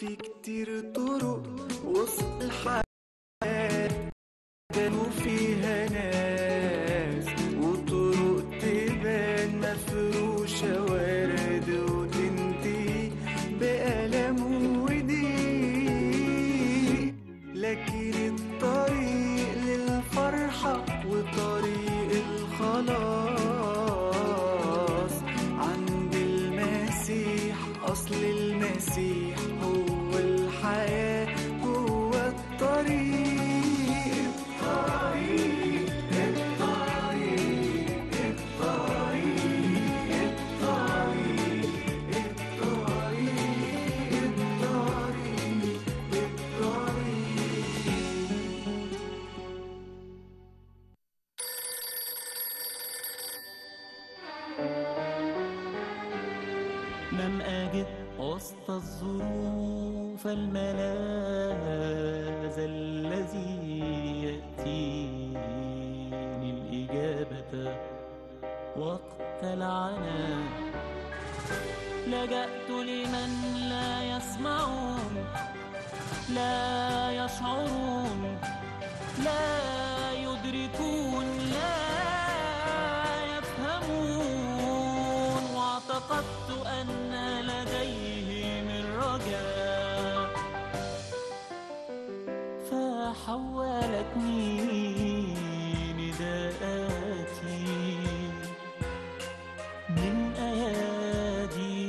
في كتير طرق وسط الحياة كانوا فيها ناس وطرق تبان مفروشة ورد وتنتهي بألم وضيق لكن الطريق للفرحة وطريق الخلاص عند المسيح أصل المسيح هو الحياة هو الطريق الطريق الطريق الطريق الطريق الطريق الطريق الطريق لم أجد وسط الظروف الملاذ الذي يأتيني الإجابة وقت العناء لجأت لمن لا يسمعون لا يشعرون لا يدركون لا يفهمون واعتقدت أن لديهم الرجاء فحولتني نداءاتي من أيادي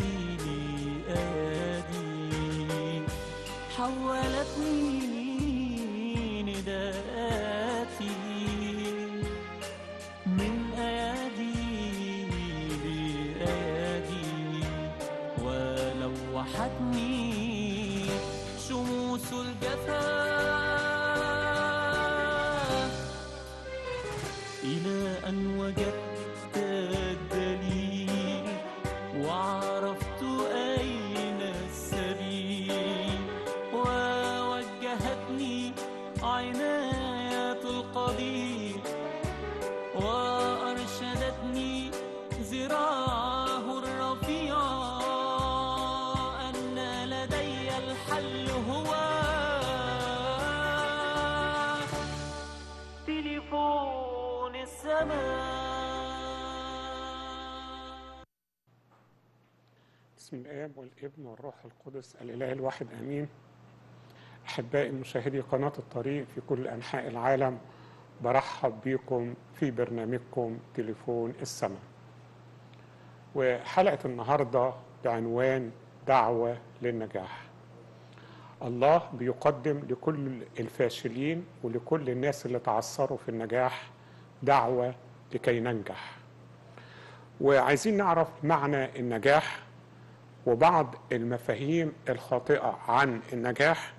لأيادي حولتني نداءاتي من أيادي لأيادي ولوحتني شموس الجفا إلى أن وجدت الدليل وعرفت أين السبيل ووجهتني عناية القدير وأرشدتني ذراعه الرفيعة أن لدي الحل هو تليفون السماء بسم الآب والابن والروح القدس الإله الواحد آمين أحبائي مشاهدي قناة الطريق في كل أنحاء العالم برحب بكم في برنامجكم تليفون السماء وحلقة النهاردة بعنوان دعوة للنجاح الله بيقدم لكل الفاشلين ولكل الناس اللي تعثروا في النجاح دعوة لكي ننجح وعايزين نعرف معنى النجاح وبعض المفاهيم الخاطئة عن النجاح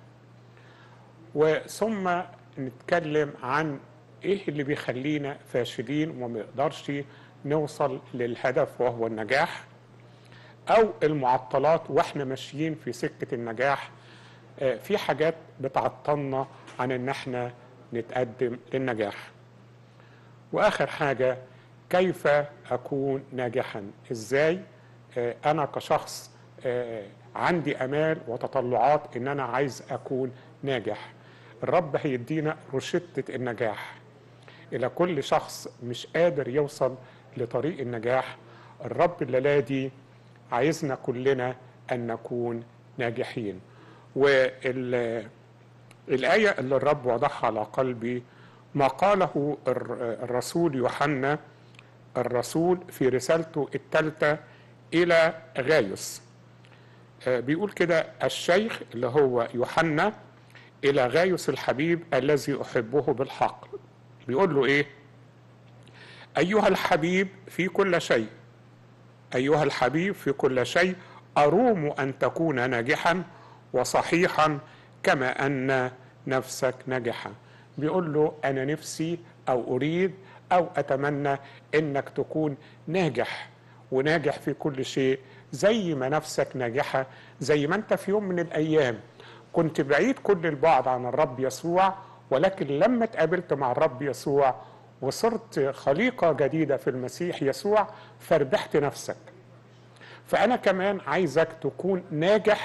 وثم نتكلم عن ايه اللي بيخلينا فاشلين وما نقدرش نوصل للهدف وهو النجاح او المعطلات واحنا ماشيين في سكة النجاح آه، في حاجات بتعطلنا عن ان احنا نتقدم للنجاح واخر حاجة كيف اكون ناجحا ازاي آه، انا كشخص آه، عندي امال وتطلعات ان انا عايز اكون ناجح الرب هيدينا روشتة النجاح الى كل شخص مش قادر يوصل لطريق النجاح الرب الليلة دي عايزنا كلنا ان نكون ناجحين والآية اللي الرب وضعها على قلبي ما قاله الر- الرسول يوحنا الرسول في رسالته الثالثة إلى غايوس آه، بيقول كده الشيخ اللي هو يوحنا إلى غايوس الحبيب الذي أحبه بالحق بيقول له إيه أيها الحبيب في كل شيء أيها الحبيب في كل شيء أروم أن تكون ناجحا وصحيحا كما أن نفسك ناجحة بيقول له أنا نفسي أو أريد أو أتمنى أنك تكون ناجح وناجح في كل شيء زي ما نفسك ناجحة زي ما أنت في يوم من الأيام كنت بعيد كل البعد عن الرب يسوع ولكن لما اتقابلت مع الرب يسوع وصرت خليقة جديدة في المسيح يسوع فربحت نفسك فأنا كمان عايزك تكون ناجح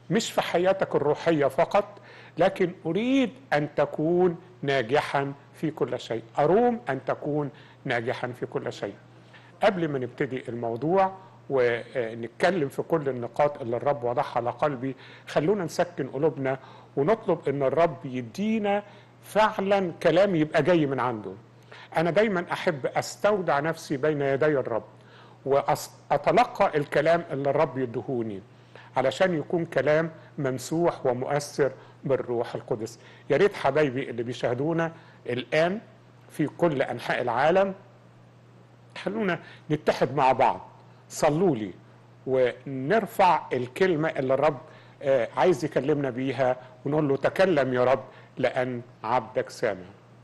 مش في حياتك الروحيه فقط لكن اريد ان تكون ناجحا في كل شيء اروم ان تكون ناجحا في كل شيء قبل ما نبتدي الموضوع ونتكلم في كل النقاط اللي الرب وضعها على قلبي خلونا نسكن قلوبنا ونطلب ان الرب يدينا فعلا كلام يبقى جاي من عنده انا دايما احب استودع نفسي بين يدي الرب واتلقى الكلام اللي الرب يدهوني علشان يكون كلام ممسوح ومؤثر بالروح القدس يا ريت حبايبي اللي بيشاهدونا الان في كل انحاء العالم خلونا نتحد مع بعض صلوا لي ونرفع الكلمة اللي الرب آه، عايز يكلمنا بيها ونقول له تكلم يا رب لأن عبدك سامع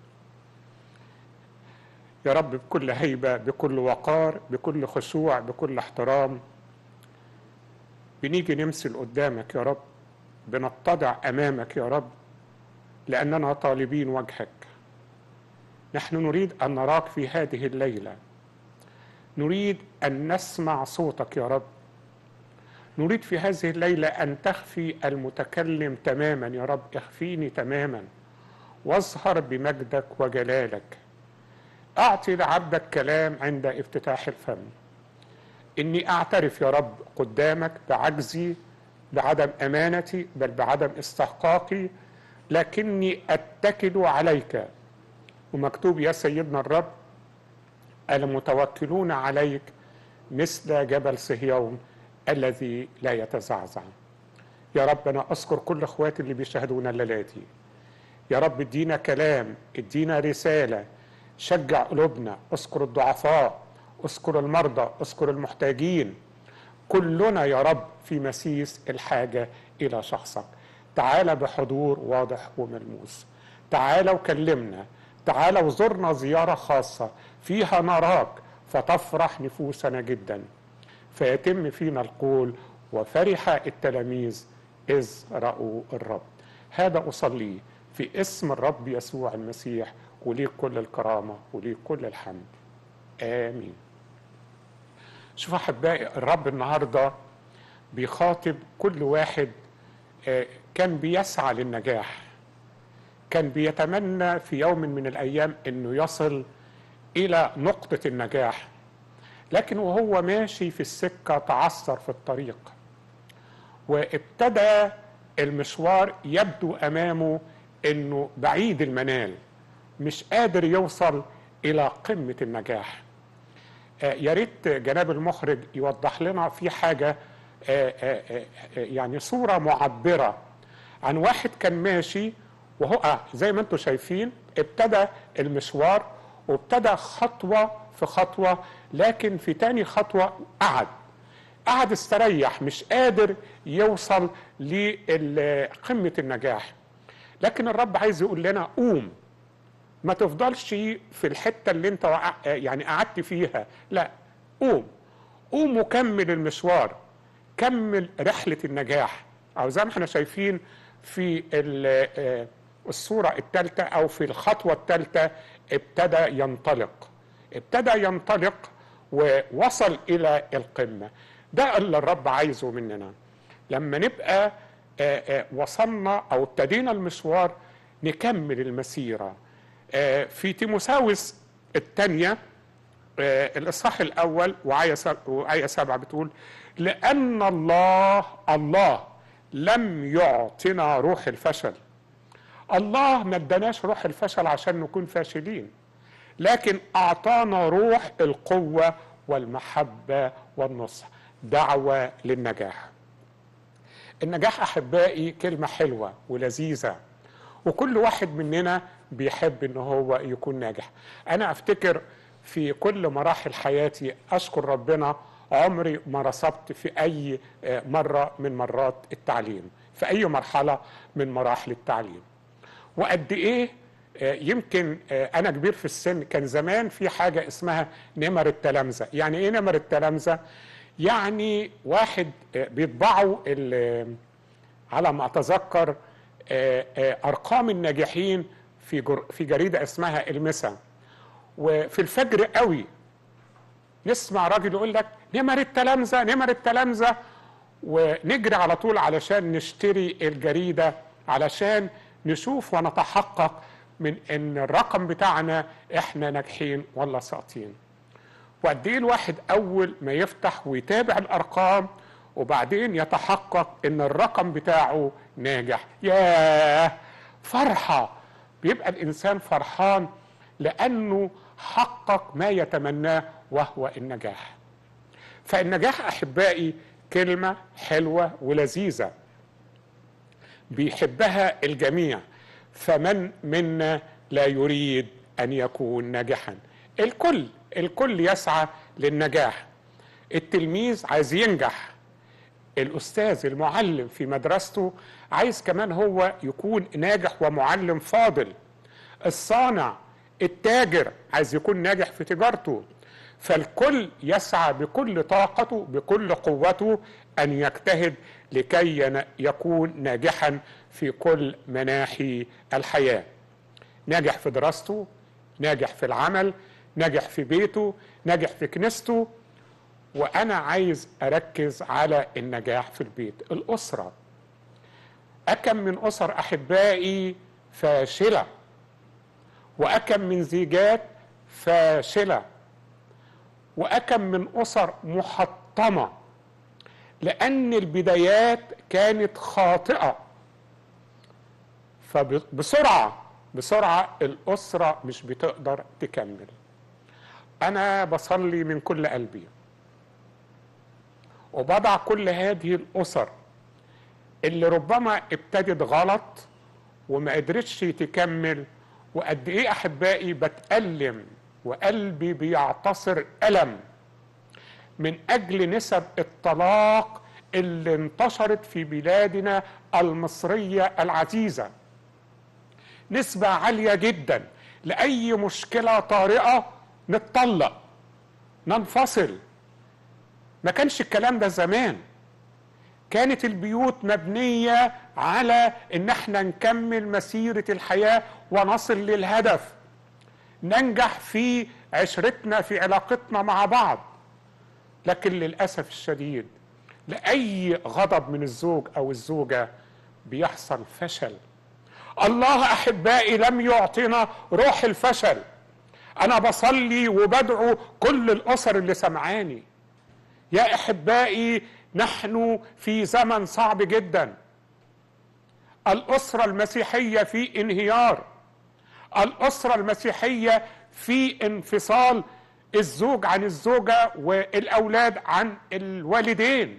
يا رب بكل هيبة بكل وقار بكل خشوع بكل احترام بنيجي نمثل قدامك يا رب بنتضع أمامك يا رب لأننا طالبين وجهك نحن نريد أن نراك في هذه الليلة نريد أن نسمع صوتك يا رب نريد في هذه الليلة أن تخفي المتكلم تماما يا رب اخفيني تماما واظهر بمجدك وجلالك أعطي لعبدك كلام عند افتتاح الفم إني أعترف يا رب قدامك بعجزي بعدم أمانتي بل بعدم استحقاقي لكني أتكل عليك ومكتوب يا سيدنا الرب المتوكلون عليك مثل جبل صهيون الذي لا يتزعزع يا رب انا اذكر كل اخواتي اللي بيشاهدونا الليله دي يا رب ادينا كلام ادينا رساله شجع قلوبنا اذكر الضعفاء اذكر المرضى اذكر المحتاجين كلنا يا رب في مسيس الحاجه الى شخصك تعال بحضور واضح وملموس تعال وكلمنا تعال وزرنا زياره خاصه فيها نراك فتفرح نفوسنا جدا فيتم فينا القول وفرح التلاميذ إذ رأوا الرب هذا أصلي في اسم الرب يسوع المسيح وليك كل الكرامة وليك كل الحمد آمين شوف أحبائي الرب النهاردة بيخاطب كل واحد آه، كان بيسعى للنجاح كان بيتمنى في يوم من الأيام أنه يصل إلى نقطة النجاح لكن وهو ماشي في السكة تعثر في الطريق وابتدى المشوار يبدو أمامه أنه بعيد المنال مش قادر يوصل إلى قمة النجاح آه، يا ريت جناب المخرج يوضح لنا في حاجة آه، آه، آه، يعني صورة معبرة عن واحد كان ماشي وهو آه، زي ما انتم شايفين ابتدى المشوار وابتدى خطوة في خطوة لكن في تاني خطوة قعد قعد استريح مش قادر يوصل لقمة النجاح لكن الرب عايز يقول لنا قوم ما تفضلش في الحتة اللي انت وقع يعني قعدت فيها لا قوم قوم وكمل المشوار كمل رحلة النجاح أو زي ما احنا شايفين في ال- آه، الصورة الثالثة أو في الخطوة الثالثة ابتدى ينطلق ابتدى ينطلق ووصل إلى القمة ده اللي الرب عايزه مننا لما نبقى آه، آه، وصلنا أو ابتدينا المشوار نكمل المسيرة آه، في تيموساوس الثانية آه، الإصحاح الأول وآية سب- وآية سبعة بتقول لأن الله الله لم يعطنا روح الفشل الله ما اداناش روح الفشل عشان نكون فاشلين لكن أعطانا روح القوة والمحبة والنصح دعوة للنجاح النجاح أحبائي كلمة حلوة ولذيذة وكل واحد مننا بيحب ان هو يكون ناجح انا افتكر في كل مراحل حياتي اشكر ربنا عمري ما رسبت في اي آه، مره من مرات التعليم في اي مرحله من مراحل التعليم وقد ايه آه، يمكن آه، انا كبير في السن كان زمان في حاجه اسمها نمر التلامذه يعني ايه نمر التلامذه يعني واحد آه، بيطبعوا ال- على ما اتذكر آه، آه، ارقام الناجحين في جر- في جريده اسمها المسا وفي الفجر قوي نسمع راجل يقول لك نمر التلامذه نمر التلامذه ونجري على طول علشان نشتري الجريدة علشان نشوف ونتحقق من ان الرقم بتاعنا احنا ناجحين ولا ساقطين وقد ايه الواحد اول ما يفتح ويتابع الارقام وبعدين يتحقق ان الرقم بتاعه ناجح ياه فرحه بيبقى الانسان فرحان لانه حقق ما يتمناه وهو النجاح فالنجاح احبائي كلمه حلوه ولذيذه بيحبها الجميع فمن منا لا يريد ان يكون ناجحا الكل الكل يسعى للنجاح التلميذ عايز ينجح الاستاذ المعلم في مدرسته عايز كمان هو يكون ناجح ومعلم فاضل الصانع التاجر عايز يكون ناجح في تجارته فالكل يسعى بكل طاقته بكل قوته ان يجتهد لكي ين- يكون ناجحا في كل مناحي الحياه ناجح في دراسته ناجح في العمل ناجح في بيته ناجح في كنيسته وانا عايز اركز على النجاح في البيت الاسره اكم من اسر احبائي فاشله واكم من زيجات فاشله واكم من اسر محطمه لان البدايات كانت خاطئه فبسرعه بسرعه الاسره مش بتقدر تكمل انا بصلي من كل قلبي وبضع كل هذه الاسر اللي ربما ابتدت غلط وما قدرتش تكمل وقد ايه احبائي بتألم وقلبي بيعتصر ألم من اجل نسب الطلاق اللي انتشرت في بلادنا المصريه العزيزه نسبه عاليه جدا لاي مشكله طارئه نتطلق ننفصل ما كانش الكلام ده زمان كانت البيوت مبنيه على ان احنا نكمل مسيره الحياه ونصل للهدف ننجح في عشرتنا في علاقتنا مع بعض لكن للاسف الشديد لاي غضب من الزوج او الزوجه بيحصل فشل الله احبائي لم يعطينا روح الفشل انا بصلي وبدعو كل الاسر اللي سمعاني يا احبائي نحن في زمن صعب جدا الاسره المسيحيه في انهيار الاسره المسيحيه في انفصال الزوج عن الزوجه والاولاد عن الوالدين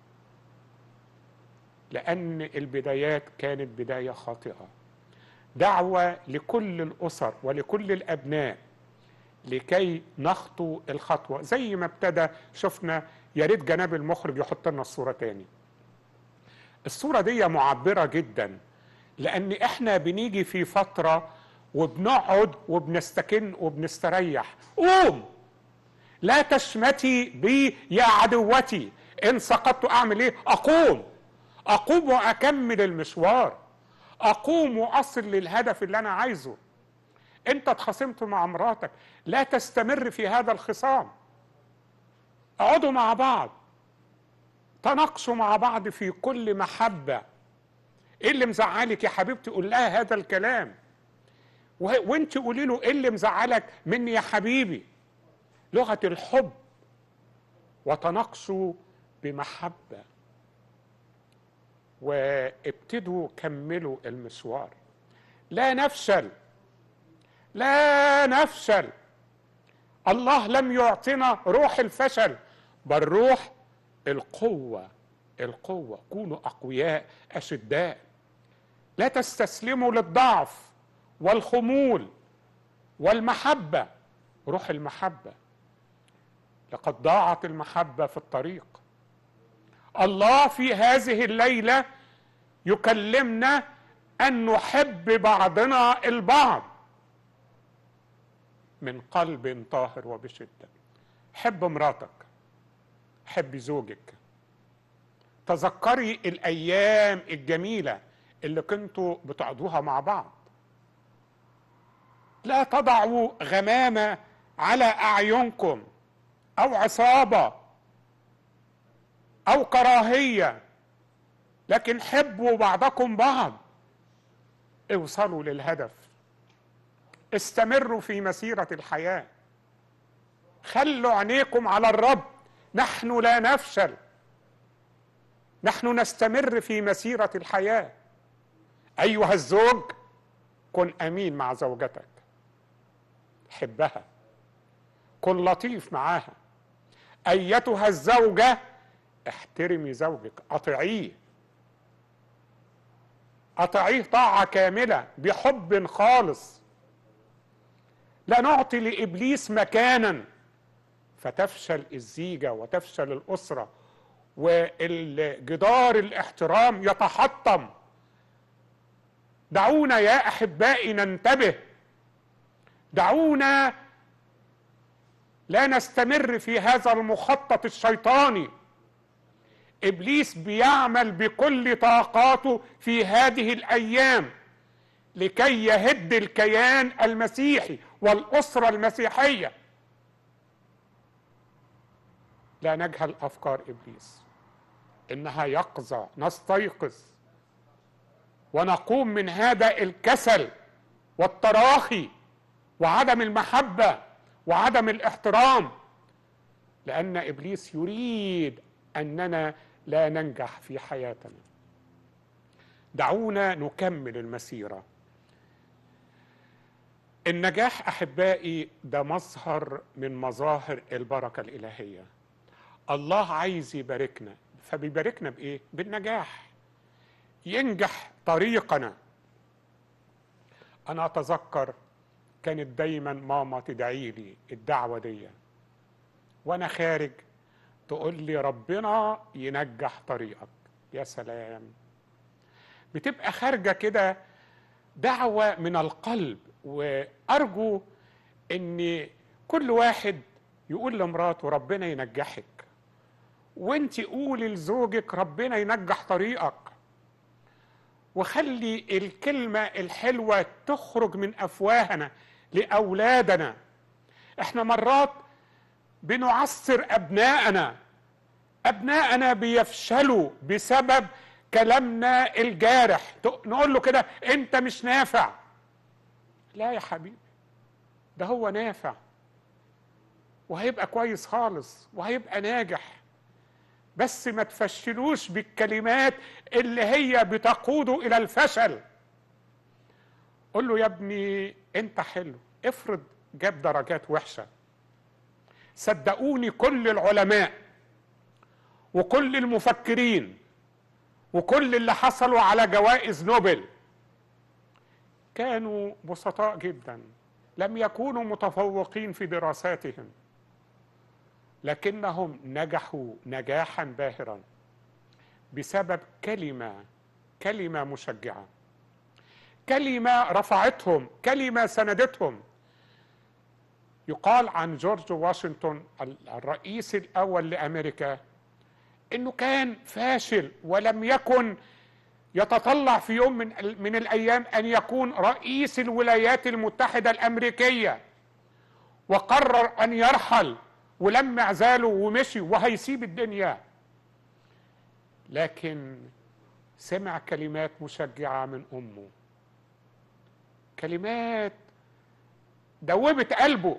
لان البدايات كانت بدايه خاطئه دعوه لكل الاسر ولكل الابناء لكي نخطو الخطوه زي ما ابتدى شفنا يا ريت جناب المخرج يحط لنا الصوره تاني الصوره دي معبره جدا لان احنا بنيجي في فتره وبنقعد وبنستكن وبنستريح قوم لا تشمتي بي يا عدوتي ان سقطت اعمل ايه اقوم اقوم واكمل المشوار اقوم واصل للهدف اللي انا عايزه انت اتخاصمت مع مراتك لا تستمر في هذا الخصام اقعدوا مع بعض تناقشوا مع بعض في كل محبه ايه اللي مزعلك يا حبيبتي قول لها هذا الكلام وه- وانت قولي له ايه اللي مزعلك مني يا حبيبي لغه الحب وتناقشوا بمحبه وابتدوا كملوا المشوار لا نفشل لا نفشل الله لم يعطنا روح الفشل بل روح القوه القوه كونوا اقوياء اشداء لا تستسلموا للضعف والخمول والمحبه روح المحبه لقد ضاعت المحبه في الطريق الله في هذه الليله يكلمنا ان نحب بعضنا البعض من قلب طاهر وبشده حب مراتك حب زوجك تذكري الايام الجميله اللي كنتوا بتقضوها مع بعض لا تضعوا غمامه على اعينكم او عصابه او كراهيه لكن حبوا بعضكم بعض اوصلوا للهدف استمروا في مسيره الحياه خلوا عينيكم على الرب نحن لا نفشل نحن نستمر في مسيره الحياه ايها الزوج كن امين مع زوجتك حبها كن لطيف معاها ايتها الزوجه احترمي زوجك اطيعيه اطيعيه طاعه كامله بحب خالص لا نعطي لابليس مكانا فتفشل الزيجه وتفشل الاسره والجدار الاحترام يتحطم دعونا يا احبائي ننتبه دعونا لا نستمر في هذا المخطط الشيطاني ابليس بيعمل بكل طاقاته في هذه الايام لكي يهد الكيان المسيحي والاسره المسيحيه لا نجهل افكار ابليس انها يقظه نستيقظ ونقوم من هذا الكسل والتراخي وعدم المحبه وعدم الاحترام لان ابليس يريد اننا لا ننجح في حياتنا دعونا نكمل المسيره النجاح احبائي ده مظهر من مظاهر البركه الالهيه الله عايز يباركنا فبيباركنا بايه بالنجاح ينجح طريقنا انا اتذكر كانت دايما ماما تدعي لي الدعوه دي وانا خارج تقول لي ربنا ينجح طريقك يا سلام بتبقى خارجه كده دعوه من القلب وارجو ان كل واحد يقول لمراته ربنا ينجحك وانت قولي لزوجك ربنا ينجح طريقك وخلي الكلمه الحلوه تخرج من افواهنا لاولادنا احنا مرات بنعسر ابناءنا ابناءنا بيفشلوا بسبب كلامنا الجارح نقول له كده انت مش نافع لا يا حبيبي ده هو نافع وهيبقى كويس خالص وهيبقى ناجح بس ما تفشلوش بالكلمات اللي هي بتقوده الى الفشل قول له يا ابني انت حلو افرض جاب درجات وحشه صدقوني كل العلماء وكل المفكرين وكل اللي حصلوا على جوائز نوبل كانوا بسطاء جدا لم يكونوا متفوقين في دراساتهم لكنهم نجحوا نجاحا باهرا بسبب كلمه كلمه مشجعه كلمه رفعتهم كلمه سندتهم يقال عن جورج واشنطن الرئيس الاول لامريكا انه كان فاشل ولم يكن يتطلع في يوم من من الايام ان يكون رئيس الولايات المتحده الامريكيه وقرر ان يرحل ولم اعزاله ومشي وهيسيب الدنيا لكن سمع كلمات مشجعه من امه كلمات دوبت قلبه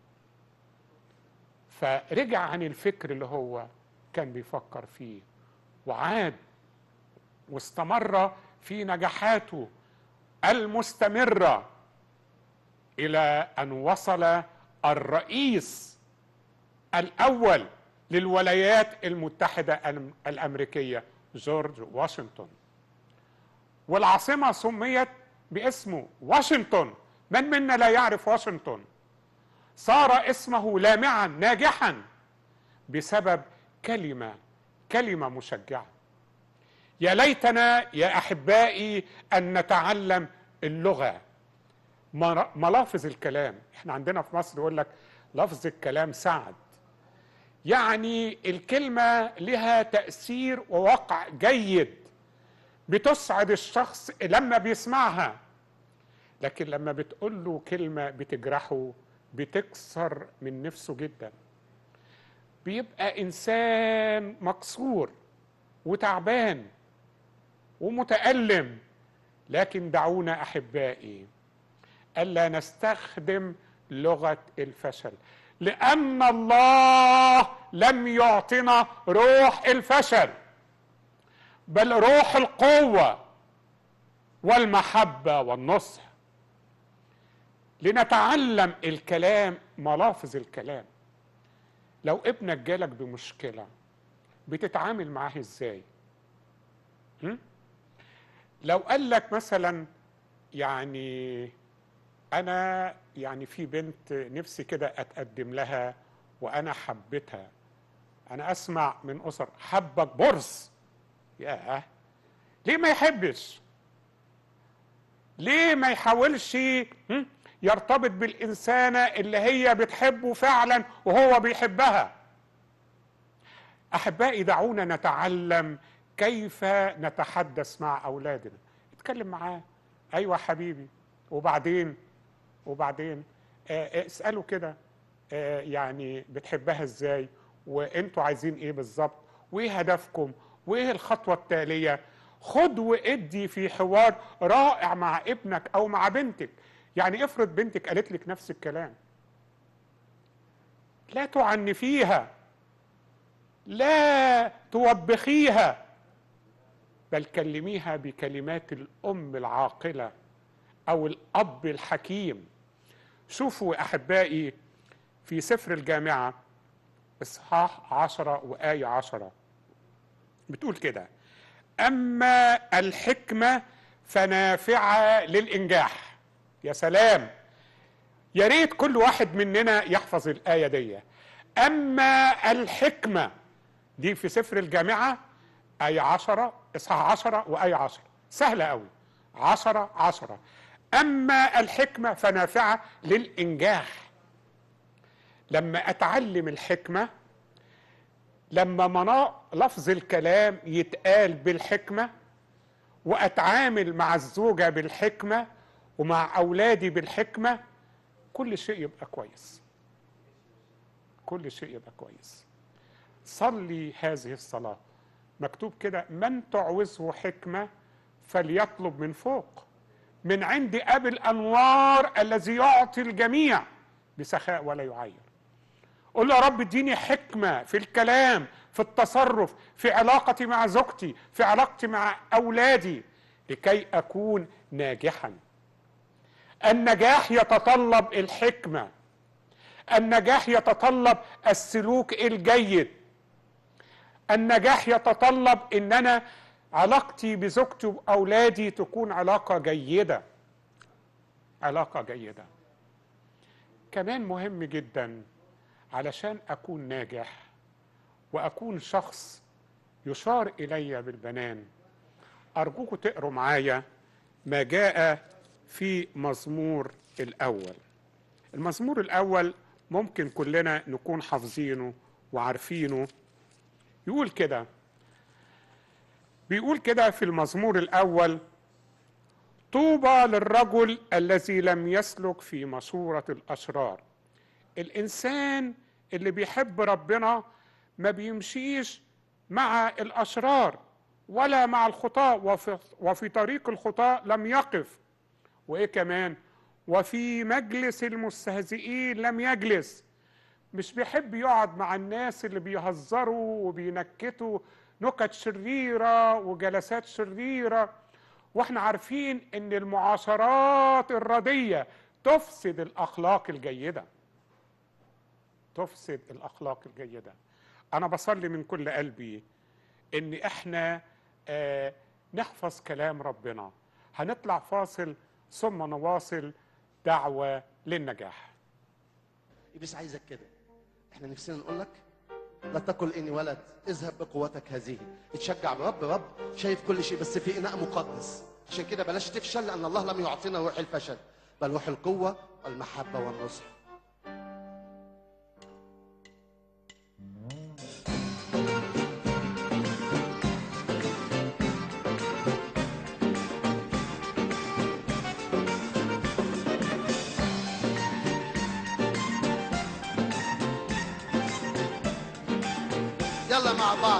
فرجع عن الفكر اللي هو كان بيفكر فيه وعاد واستمر في نجاحاته المستمره الى ان وصل الرئيس الاول للولايات المتحده الأم- الامريكيه جورج واشنطن والعاصمه سميت باسمه واشنطن من منا لا يعرف واشنطن صار اسمه لامعا ناجحا بسبب كلمه كلمه مشجعه يا ليتنا يا احبائي ان نتعلم اللغه مر- ملافظ الكلام احنا عندنا في مصر يقول لك لفظ الكلام سعد يعني الكلمه لها تاثير ووقع جيد بتسعد الشخص لما بيسمعها لكن لما بتقول له كلمه بتجرحه بتكسر من نفسه جدا بيبقى انسان مكسور وتعبان ومتالم لكن دعونا احبائي الا نستخدم لغه الفشل لان الله لم يعطنا روح الفشل بل روح القوه والمحبه والنصح لنتعلم الكلام ملافظ الكلام لو ابنك جالك بمشكله بتتعامل معاه ازاي هم؟ لو قال لك مثلا يعني انا يعني في بنت نفسي كده اتقدم لها وانا حبيتها انا اسمع من اسر حبك برص ياه ليه ما يحبش ليه ما يحاولش هم؟ يرتبط بالإنسانة اللي هي بتحبه فعلا وهو بيحبها أحبائي دعونا نتعلم كيف نتحدث مع أولادنا اتكلم معاه أيوة حبيبي وبعدين وبعدين آه اسأله كده آه يعني بتحبها ازاي وانتوا عايزين ايه بالظبط وايه هدفكم وايه الخطوة التالية خد وادي في حوار رائع مع ابنك او مع بنتك يعني افرض بنتك قالت لك نفس الكلام لا تعنفيها لا توبخيها بل كلميها بكلمات الام العاقله او الاب الحكيم شوفوا احبائي في سفر الجامعه اصحاح عشرة وآية عشرة بتقول كده أما الحكمة فنافعة للإنجاح يا سلام يا ريت كل واحد مننا يحفظ الآية دي أما الحكمة دي في سفر الجامعة آية عشرة إصحاح عشرة وآية عشرة سهلة أوي عشرة عشرة أما الحكمة فنافعة للإنجاح لما أتعلم الحكمة لما منا لفظ الكلام يتقال بالحكمة وأتعامل مع الزوجة بالحكمة ومع أولادي بالحكمة كل شيء يبقى كويس كل شيء يبقى كويس صلي هذه الصلاة مكتوب كده من تعوزه حكمة فليطلب من فوق من عند أبي الأنوار الذي يعطي الجميع بسخاء ولا يعير قول له يا رب اديني حكمة في الكلام في التصرف في علاقتي مع زوجتي في علاقتي مع أولادي لكي أكون ناجحا النجاح يتطلب الحكمة النجاح يتطلب السلوك الجيد النجاح يتطلب ان انا علاقتي بزوجتي واولادي تكون علاقه جيده علاقه جيده كمان مهم جدا علشان اكون ناجح واكون شخص يشار الي بالبنان ارجوكم تقروا معايا ما جاء في مزمور الاول المزمور الاول ممكن كلنا نكون حافظينه وعارفينه يقول كده بيقول كده في المزمور الاول طوبى للرجل الذي لم يسلك في مشوره الاشرار الانسان اللي بيحب ربنا ما بيمشيش مع الاشرار ولا مع الخطاة وفي, وفي طريق الخطاة لم يقف وايه كمان وفي مجلس المستهزئين لم يجلس مش بيحب يقعد مع الناس اللي بيهزروا وبينكتوا نكت شريرة وجلسات شريرة واحنا عارفين ان المعاشرات الردية تفسد الاخلاق الجيدة تفسد الاخلاق الجيدة انا بصلي من كل قلبي ان احنا آه نحفظ كلام ربنا هنطلع فاصل ثم نواصل دعوة للنجاح بس عايزك كده احنا نفسنا نقول لك لا تقل اني ولد اذهب بقوتك هذه اتشجع برب رب شايف كل شيء بس في اناء مقدس عشان كده بلاش تفشل لان الله لم يعطينا روح الفشل بل روح القوه والمحبه والنصح يلا مع بعض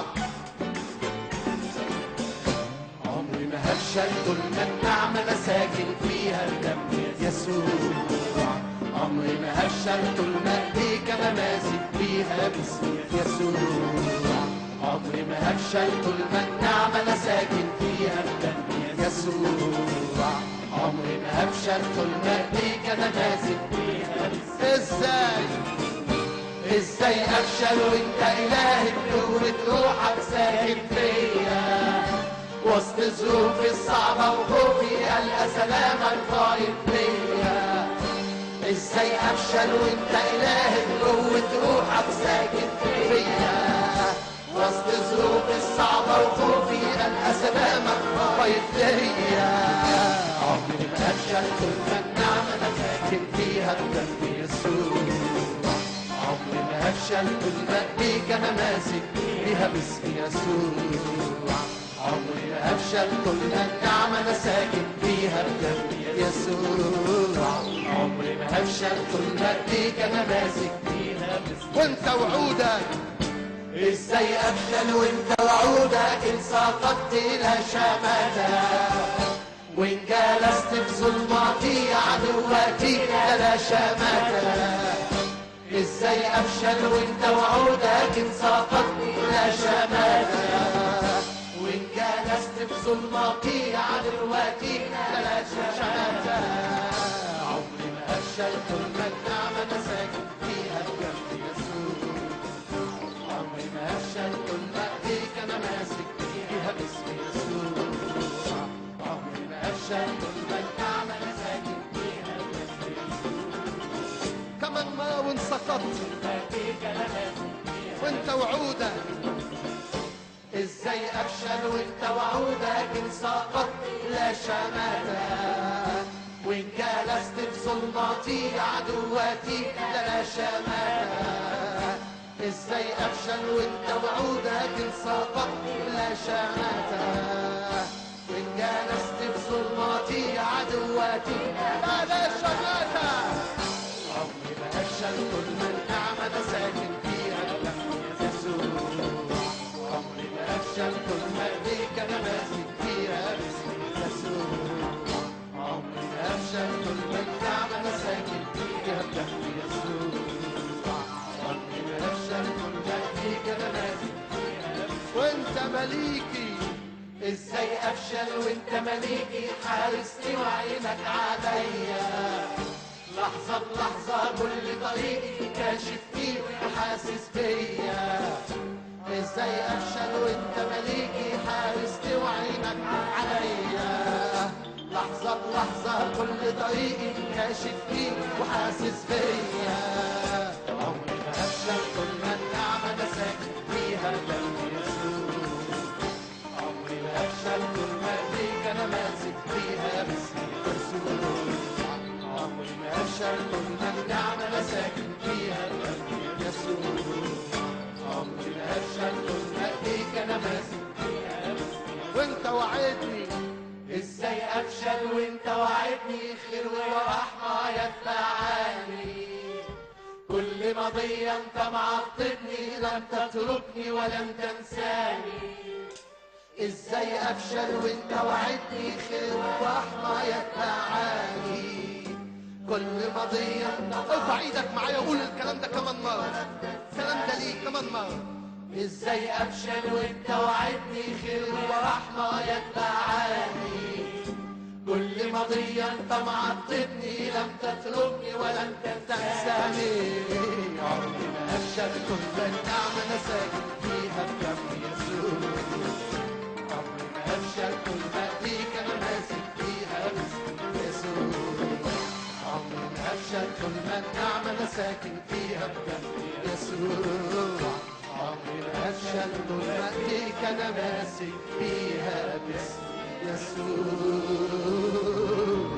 عمري ما هفشل طول ما النعمة أنا ساكن فيها بدم يسوع عمري ما هفشل طول ما ايديك أنا ماسك فيها باسم يسوع عمري ما هفشل طول ما النعمة أنا ساكن فيها بدم يسوع عمري ما هفشل طول ما ايديك أنا ماسك فيها باسم ازاي ازاي افشل وانت الهي بقوة روحك ساكن فيا وسط ظروفي الصعبة وخوفي ألقى سلامك طاير فيا ازاي افشل وانت الهي بقوة روحك ساكن فيا وسط ظروفي الصعبة وخوفي ألقى سلامك طاير فيا عمري ما افشل طول ما النعمة انا ساكن فيها بدم يسوع عمري ما هفشل طول ما ايديك انا ماسك بيها باسم يسوع عمري ما هفشل طول ما النعمة انا ساكن فيها بدم يسوع عمري ما هفشل طول ما ايديك انا ماسك بيها باسم وانت وعودك ازاي افشل وانت وعودك ان سقطت الى شماتك وان جلست في ظلماتي عدواتي لا شماتك ازاي افشل وانت وعودك ان سقطني لا شماتك وان جلست في ظلماتي عدواتي لا شماتك عمري ما افشل طول ما النعمة انا ساكن فيها بجنب يسوع عمري ما افشل طول ما ايديك انا ماسك فيها باسم يسوع عمري ما افشل طول ما النعمة انا ساكن فيها بجنب يسوع كمان ما وان سقطت وانت وعودك ازاي افشل وانت وعودك ان سقطت لا شماتك وان جلست في ظلماتي عدواتي لا شماتك ازاي افشل وانت وعودك ان سقطت لا شماتك وان جلست في ظلماتي عدواتي لا شماتك عمري ما افشل طول ما النعمة انا ساكن فيها بدم يسوع عمري ما افشل طول ما ايديك انا ماسك فيها باسم يسوع عمري ما افشل طول ما النعمة انا ساكن فيها بدم يسوع عمري ما افشل طول ما ايديك انا ماسك فيها باسم وانت مليكي ازاي افشل وانت مليكي حارسني وعينك عليا لحظة بلحظة كل طريقي كاشف فيه وحاسس بيا ازاي افشل وانت مليكي حارسني وعينك عليا لحظة بلحظة كل طريقي كاشف فيه وحاسس بيا عمري ما افشل طول ما النعمة انا ساكن فيها بدم يسوع عمري ما افشل طول ما ايديك انا ماسك فيها باسم يسوع عمري ما افشل طول ما النعمة انا ساكن فيها بدم يسوع عمري ما افشل طول ما ايديك انا ماسك فيها باسم وانت وعدني ازاي افشل وانت وعدني خير ورحمة يتبعاني كل مضية انت معطبني لم تتركني ولم تنساني ازاي افشل وانت وعدني خير ورحمة يتبعاني كل مضية ارفع ايدك معايا وقول الكلام ده كمان مرة الكلام ده ليك كمان مرة ازاي افشل وانت وعدني خير ورحمة يتبعاني كل مضية انت معطبني لم تتركني ولم تنساني عمري ما افشل كل النعمة انا ساكن فيها بدم يسوع عمري ما افشل كل ما ايديك انا ماسك فيها باسم يسوع عمري ما افشل كل ما النعمة انا ساكن فيها بدم يسوع عمري ما افشل كل ما ايديك انا ماسك فيها باسم يسوع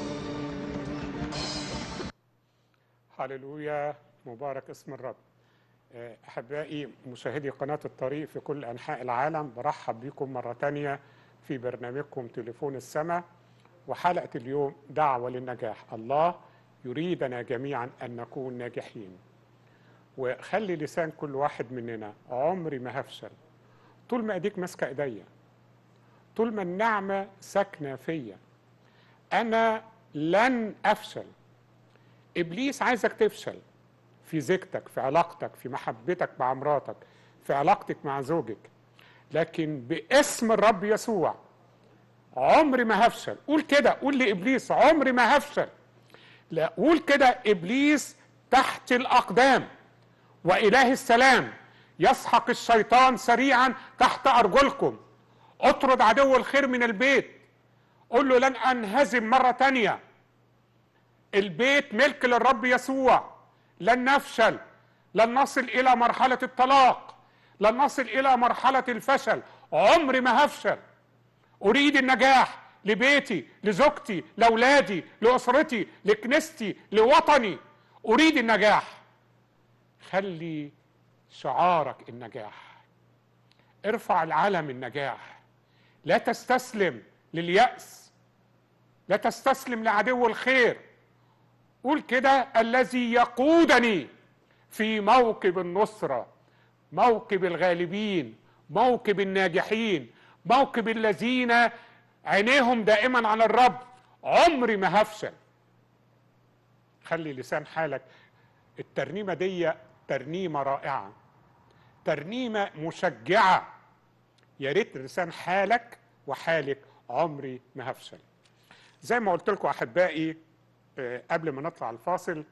هللويا مبارك اسم الرب آه، أحبائي مشاهدي قناة الطريق في كل أنحاء العالم برحب بكم مرة تانية في برنامجكم تليفون السماء وحلقة اليوم دعوة للنجاح الله يريدنا جميعا أن نكون ناجحين وخلي لسان كل واحد مننا عمري ما هفشل طول ما ايديك ماسكه ايديا طول ما النعمه ساكنه فيا انا لن افشل ابليس عايزك تفشل في زيجتك في علاقتك في محبتك مع مراتك في علاقتك مع زوجك لكن باسم الرب يسوع عمري ما هفشل قول كده قول لابليس عمري ما هفشل لا قول كده ابليس تحت الاقدام واله السلام يسحق الشيطان سريعا تحت ارجلكم اطرد عدو الخير من البيت قل له لن انهزم مره تانيه البيت ملك للرب يسوع لن نفشل لن نصل الى مرحله الطلاق لن نصل الى مرحله الفشل عمري ما هفشل اريد النجاح لبيتي لزوجتي لاولادي لاسرتي لكنيستي لوطني اريد النجاح خلي شعارك النجاح ارفع العلم النجاح لا تستسلم للياس لا تستسلم لعدو الخير قول كده الذي يقودني في موكب النصره موكب الغالبين موكب الناجحين موكب الذين عينيهم دائما على الرب عمري ما هفشل خلي لسان حالك الترنيمه دي ترنيمه رائعه ترنيمه مشجعه يا ريت لسان حالك وحالك عمري ما هفشل زي ما قلت لكم احبائي آه، قبل ما نطلع الفاصل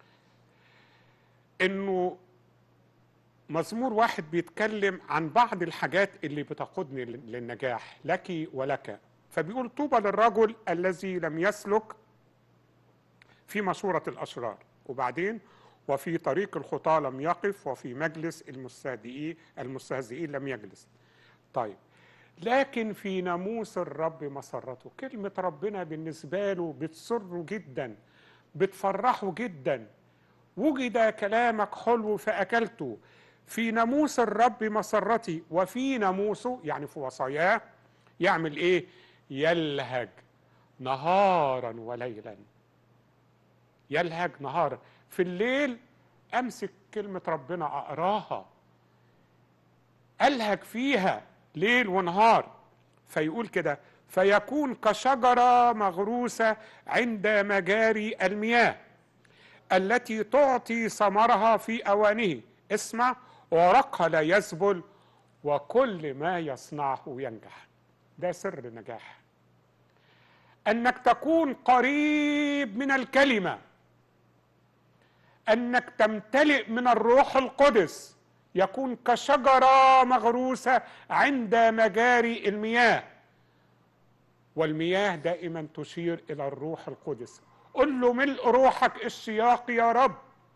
انه مزمور واحد بيتكلم عن بعض الحاجات اللي بتقودني لل- للنجاح لك ولك فبيقول طوبى للرجل الذي لم يسلك في مشورة الأشرار وبعدين وفي طريق الخطاة لم يقف وفي مجلس المستهزئين المستهزئين لم يجلس طيب لكن في ناموس الرب مسرته كلمة ربنا بالنسبة له بتسره جدا بتفرحه جدا وجد كلامك حلو فأكلته في ناموس الرب مسرتي وفي ناموسه يعني في وصاياه يعمل ايه يلهج نهارا وليلا يلهج نهارا في الليل امسك كلمة ربنا اقراها الهج فيها ليل ونهار فيقول كده فيكون كشجرة مغروسة عند مجاري المياه التي تعطي ثمرها في اوانه اسمع ورقها لا يذبل وكل ما يصنعه ينجح ده سر النجاح انك تكون قريب من الكلمه انك تمتلئ من الروح القدس يكون كشجره مغروسه عند مجاري المياه والمياه دائما تشير الى الروح القدس قل له ملء روحك الشياق يا رب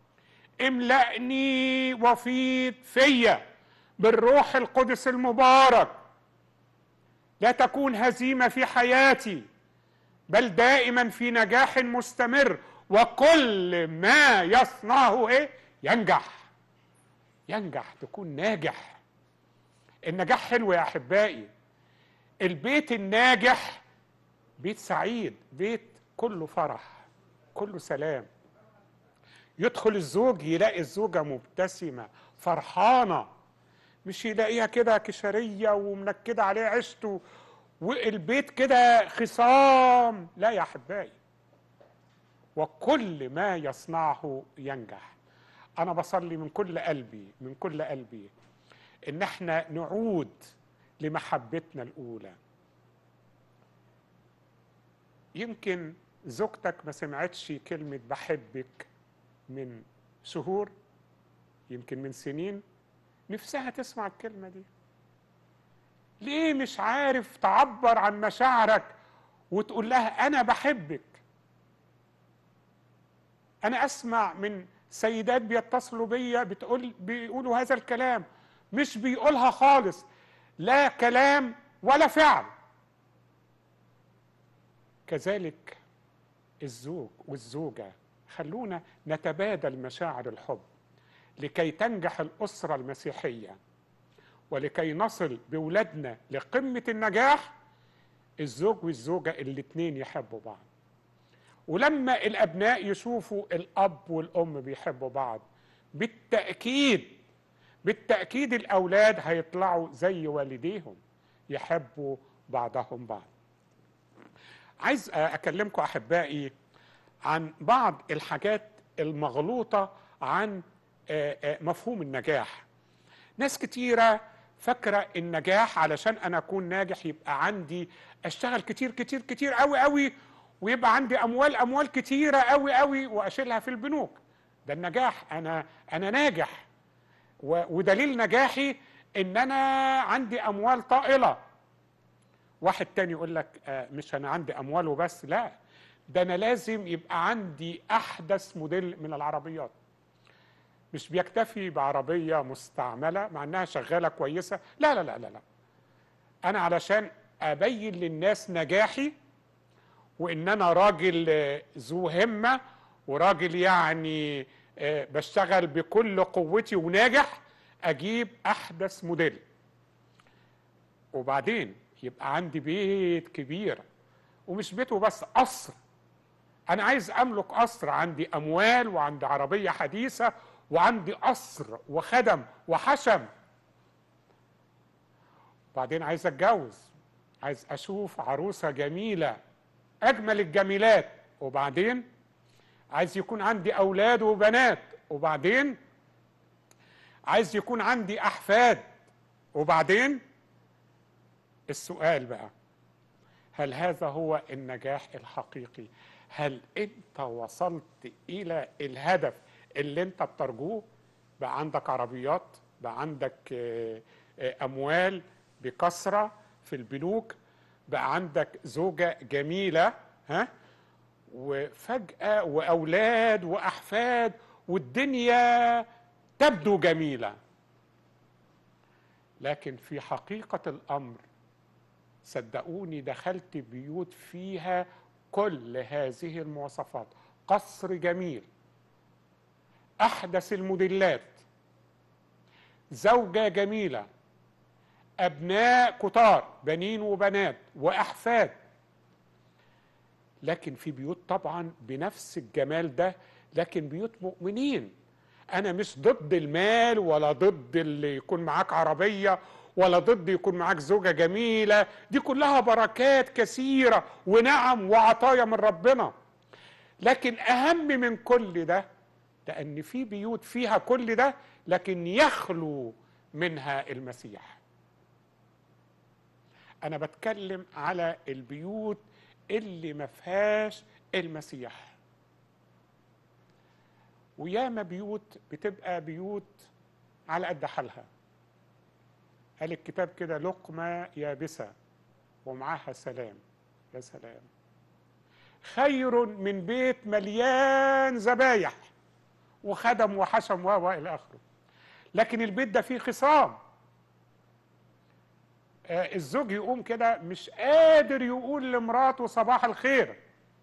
املأني وفيض فيا بالروح القدس المبارك لا تكون هزيمة في حياتي بل دائما في نجاح مستمر وكل ما يصنعه ايه ينجح ينجح تكون ناجح النجاح حلو يا احبائي البيت الناجح بيت سعيد بيت كله فرح كله سلام يدخل الزوج يلاقي الزوجة مبتسمة فرحانة مش يلاقيها كده كشرية ومنكدة عليه عيشته والبيت كده خصام لا يا أحبائي وكل ما يصنعه ينجح أنا بصلي من كل قلبي من كل قلبي إن احنا نعود لمحبتنا الأولى يمكن زوجتك ما سمعتش كلمة بحبك من شهور يمكن من سنين نفسها تسمع الكلمة دي ليه مش عارف تعبر عن مشاعرك وتقول لها أنا بحبك أنا أسمع من سيدات بيتصلوا بيا بتقول بيقولوا هذا الكلام مش بيقولها خالص لا كلام ولا فعل كذلك الزوج والزوجة خلونا نتبادل مشاعر الحب لكي تنجح الأسرة المسيحية ولكي نصل بولادنا لقمة النجاح الزوج والزوجة الاتنين يحبوا بعض ولما الأبناء يشوفوا الأب والأم بيحبوا بعض بالتاكيد بالتاكيد الاولاد هيطلعوا زي والديهم يحبوا بعضهم بعض عايز اكلمكم احبائي عن بعض الحاجات المغلوطه عن آه، آه، مفهوم النجاح ناس كتيره فاكره النجاح علشان انا اكون ناجح يبقى عندي اشتغل كتير كتير كتير قوي قوي ويبقى عندي اموال اموال كتيره قوي قوي واشيلها في البنوك ده النجاح انا انا ناجح و- ودليل نجاحي ان انا عندي اموال طائله واحد تاني يقول لك آه، مش انا عندي اموال وبس لا ده انا لازم يبقى عندي احدث موديل من العربيات مش بيكتفي بعربيه مستعمله مع انها شغاله كويسه لا لا لا لا لا انا علشان ابين للناس نجاحي وان انا راجل آه، ذو همه وراجل يعني آه، بشتغل بكل قوتي وناجح اجيب احدث موديل وبعدين يبقى عندي بيت كبير ومش بيت وبس قصر انا عايز املك قصر عندي اموال وعندي عربيه حديثه وعندي قصر وخدم وحشم بعدين عايز اتجوز عايز اشوف عروسه جميله اجمل الجميلات وبعدين عايز يكون عندي اولاد وبنات وبعدين عايز يكون عندي احفاد وبعدين السؤال بقى هل هذا هو النجاح الحقيقي هل انت وصلت الى الهدف اللي انت بترجوه بقى عندك عربيات بقى عندك آه، آه، اموال بكثره في البنوك بقى عندك زوجه جميله ها وفجاه واولاد واحفاد والدنيا تبدو جميله لكن في حقيقه الامر صدقوني دخلت بيوت فيها كل هذه المواصفات قصر جميل احدث الموديلات زوجه جميله ابناء كتار بنين وبنات واحفاد لكن في بيوت طبعا بنفس الجمال ده لكن بيوت مؤمنين انا مش ضد المال ولا ضد اللي يكون معاك عربيه ولا ضد يكون معاك زوجه جميله دي كلها بركات كثيره ونعم وعطايا من ربنا لكن اهم من كل ده لان في بيوت فيها كل ده لكن يخلو منها المسيح انا بتكلم على البيوت اللي ما فيهاش المسيح وياما بيوت بتبقى بيوت على قد حالها قال الكتاب كده لقمة يابسة ومعاها سلام يا سلام خير من بيت مليان ذبايح وخدم وحشم و الى اخره لكن البيت ده فيه خصام آه، الزوج يقوم كده مش قادر يقول لمراته صباح الخير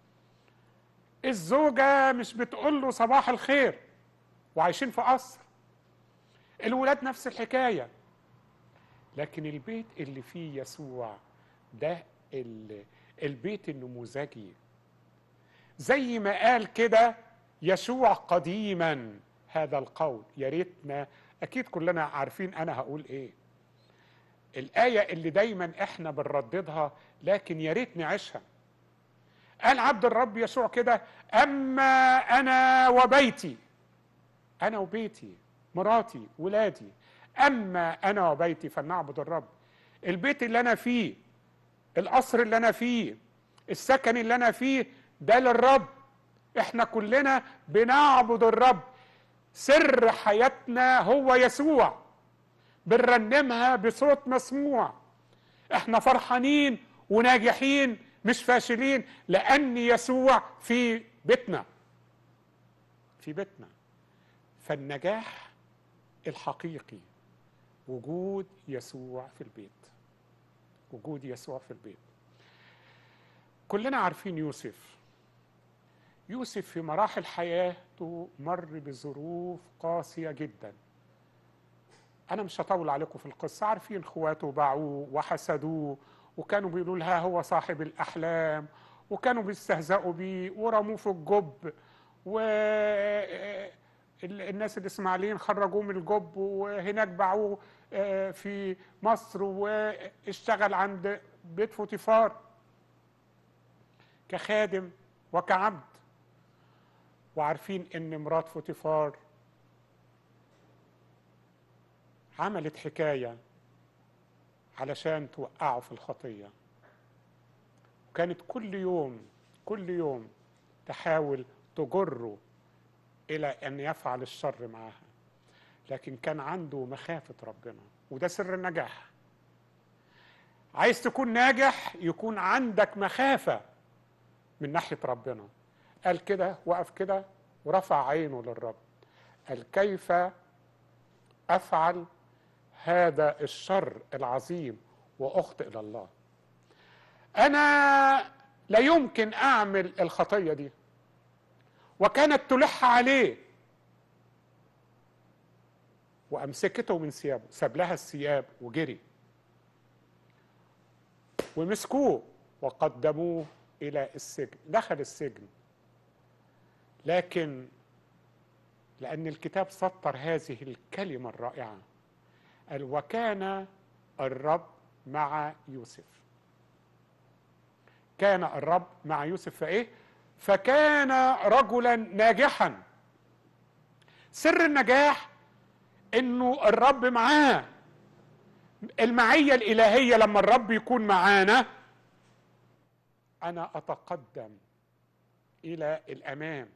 الزوجة مش بتقول له صباح الخير وعايشين في قصر الولاد نفس الحكاية لكن البيت اللي فيه يسوع ده ال- البيت النموذجي زي ما قال كده يشوع قديما هذا القول يا ريتنا اكيد كلنا عارفين انا هقول ايه الايه اللي دايما احنا بنرددها لكن يا ريت نعيشها قال عبد الرب يسوع كده اما انا وبيتي انا وبيتي مراتي ولادي اما انا وبيتي فلنعبد الرب البيت اللي انا فيه القصر اللي انا فيه السكن اللي انا فيه ده للرب احنا كلنا بنعبد الرب سر حياتنا هو يسوع بنرنمها بصوت مسموع احنا فرحانين وناجحين مش فاشلين لان يسوع في بيتنا في بيتنا فالنجاح الحقيقي وجود يسوع في البيت وجود يسوع في البيت كلنا عارفين يوسف يوسف في مراحل حياته مر بظروف قاسية جدا أنا مش هطول عليكم في القصة عارفين إخواته باعوه وحسدوه وكانوا بيقولوا لها هو صاحب الأحلام وكانوا بيستهزئوا بيه ورموه في الجب و ال- الناس الاسماعيليين خرجوه من الجب وهناك باعوه آه، في مصر واشتغل عند بيت فوتيفار كخادم وكعبد وعارفين ان مرات فوتيفار عملت حكايه علشان توقعه في الخطيه وكانت كل يوم كل يوم تحاول تجره الى ان يفعل الشر معها لكن كان عنده مخافه ربنا وده سر النجاح عايز تكون ناجح يكون عندك مخافه من ناحيه ربنا قال كده وقف كده ورفع عينه للرب قال كيف افعل هذا الشر العظيم واخطئ الى الله انا لا يمكن اعمل الخطيه دي وكانت تلح عليه وامسكته من ثيابه ساب لها الثياب وجري ومسكوه وقدموه الى السجن دخل السجن لكن لان الكتاب سطر هذه الكلمه الرائعه قال وكان الرب مع يوسف كان الرب مع يوسف فايه فكان رجلا ناجحا سر النجاح انه الرب معاه المعيه الالهيه لما الرب يكون معانا انا اتقدم الى الامام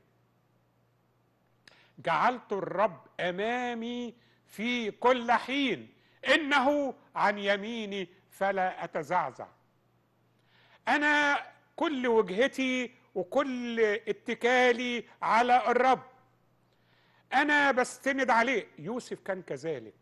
جعلت الرب امامي في كل حين انه عن يميني فلا اتزعزع انا كل وجهتي وكل اتكالي على الرب انا بستند عليه يوسف كان كذلك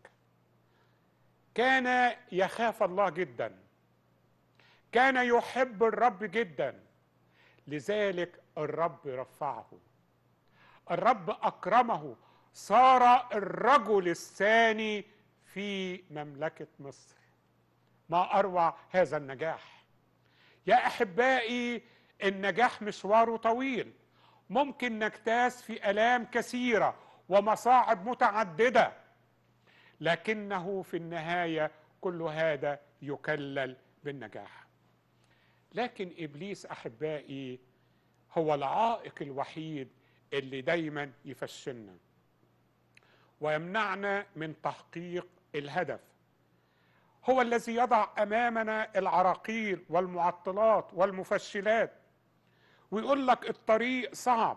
كان يخاف الله جدا كان يحب الرب جدا لذلك الرب رفعه الرب اكرمه صار الرجل الثاني في مملكه مصر ما اروع هذا النجاح يا احبائي النجاح مشواره طويل ممكن نجتاز في الام كثيره ومصاعب متعدده لكنه في النهايه كل هذا يكلل بالنجاح لكن ابليس احبائي هو العائق الوحيد اللي دايما يفشلنا ويمنعنا من تحقيق الهدف هو الذي يضع امامنا العراقيل والمعطلات والمفشلات ويقول لك الطريق صعب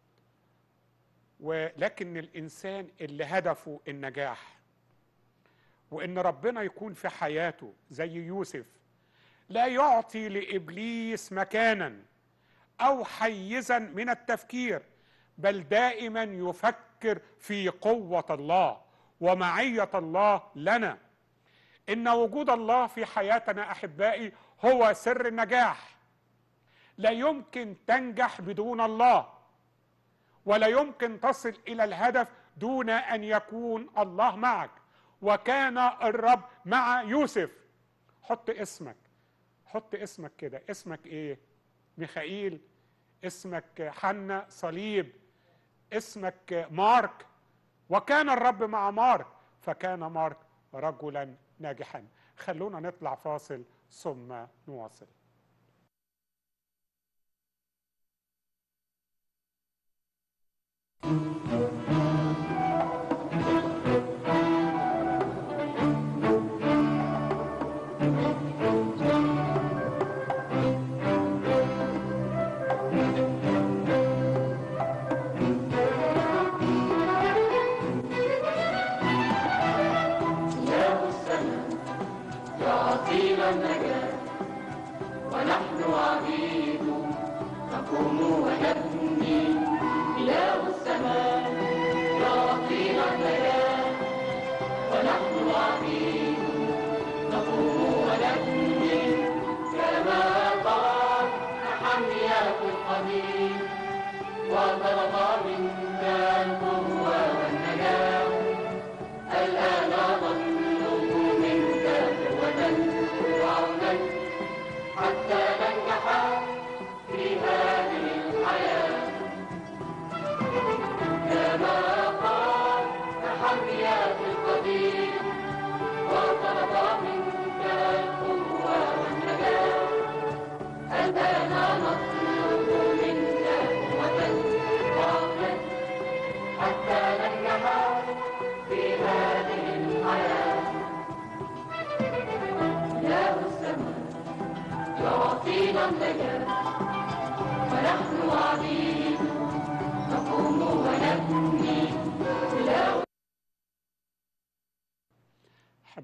ولكن الانسان اللي هدفه النجاح وان ربنا يكون في حياته زي يوسف لا يعطي لابليس مكانا او حيزا من التفكير بل دائما يفكر في قوه الله ومعيه الله لنا ان وجود الله في حياتنا احبائي هو سر النجاح لا يمكن تنجح بدون الله ولا يمكن تصل الى الهدف دون ان يكون الله معك وكان الرب مع يوسف حط اسمك حط اسمك كده اسمك ايه ميخائيل اسمك حنا صليب اسمك مارك وكان الرب مع مارك فكان مارك رجلا ناجحا خلونا نطلع فاصل ثم نواصل يعطينا النجاة ونحن عبيد نقوم ونبني إله السماء يعطينا النجاة ونحن عبيد نقوم ونبني كما طلب نحمية القديم وطلب منا القوة والنجاة الآن نطلب منك قوة وعونا حتى ننجح في هذه الحياة كما قال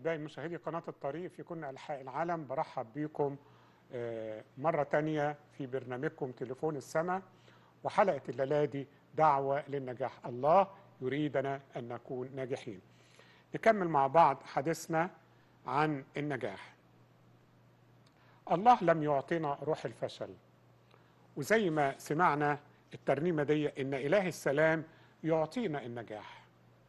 أحبائي مشاهدي قناة الطريق في كل أنحاء العالم برحب بكم آه، مرة تانية في برنامجكم تليفون السماء وحلقة الليلة دي دعوة للنجاح الله يريدنا أن نكون ناجحين نكمل مع بعض حديثنا عن النجاح الله لم يعطينا روح الفشل وزي ما سمعنا الترنيمة دي إن إله السلام يعطينا النجاح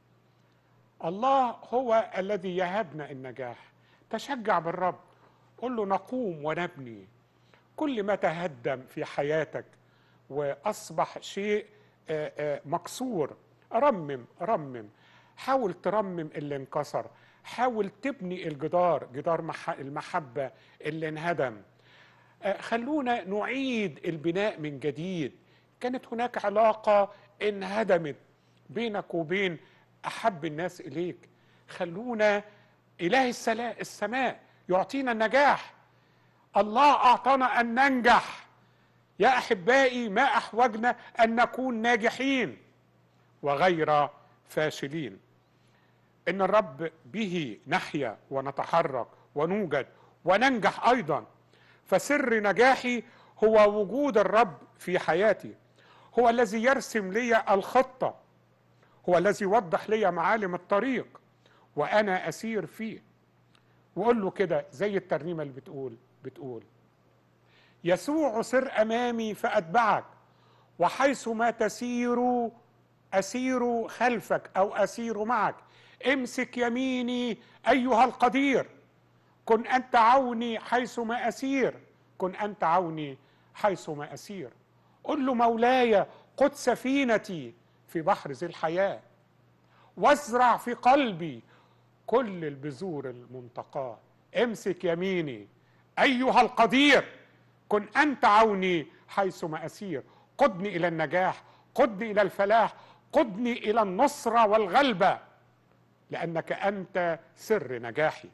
الله هو الذي يهبنا النجاح تشجع بالرب قل له نقوم ونبني كل ما تهدم في حياتك واصبح شيء آه، آه، مكسور رمم رمم حاول ترمم اللي انكسر حاول تبني الجدار جدار مح- المحبه اللي انهدم آه، خلونا نعيد البناء من جديد كانت هناك علاقه انهدمت بينك وبين احب الناس اليك خلونا اله السلا- السماء يعطينا النجاح الله اعطانا ان ننجح يا احبائي ما احوجنا ان نكون ناجحين وغير فاشلين ان الرب به نحيا ونتحرك ونوجد وننجح ايضا فسر نجاحي هو وجود الرب في حياتي هو الذي يرسم لي الخطه هو الذي يوضح لي معالم الطريق وانا اسير فيه وقول له كده زي الترنيمه اللي بتقول بتقول يسوع سر امامي فاتبعك وحيث ما تسير اسير خلفك او اسير معك امسك يميني ايها القدير كن انت عوني حيث ما اسير كن انت عوني حيث ما اسير قل له مولاي قد سفينتي في بحر ذي الحياه وازرع في قلبي كل البذور المنتقاه امسك يميني ايها القدير كن انت عوني حيثما اسير قدني الى النجاح قدني الى الفلاح قدني الى النصره والغلبه لانك انت سر نجاحي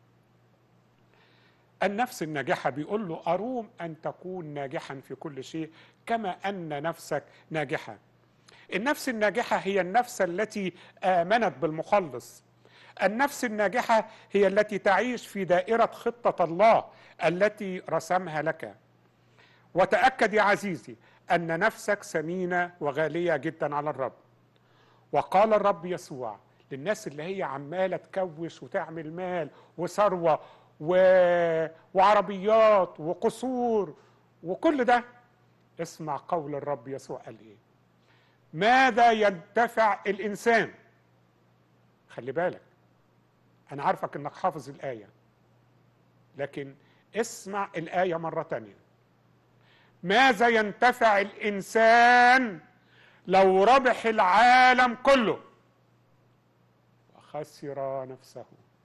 النفس الناجحه بيقول له اروم ان تكون ناجحا في كل شيء كما ان نفسك ناجحه النفس الناجحه هي النفس التي امنت بالمخلص النفس الناجحه هي التي تعيش في دائره خطه الله التي رسمها لك وتاكد يا عزيزي ان نفسك ثمينه وغاليه جدا على الرب وقال الرب يسوع للناس اللي هي عماله تكوش وتعمل مال وثروه و... وعربيات وقصور وكل ده اسمع قول الرب يسوع قال ايه ماذا ينتفع الانسان خلي بالك انا عارفك انك حافظ الايه لكن اسمع الايه مره تانيه ماذا ينتفع الانسان لو ربح العالم كله وخسر نفسه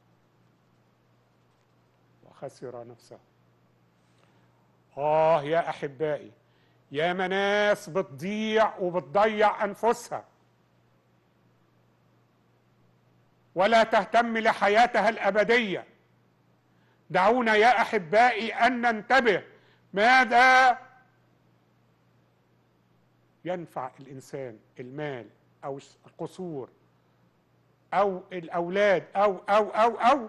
وخسر نفسه اه يا احبائي يا ناس بتضيع وبتضيع انفسها ولا تهتم لحياتها الابديه دعونا يا احبائي ان ننتبه ماذا ينفع الانسان المال او القصور او الاولاد او او او او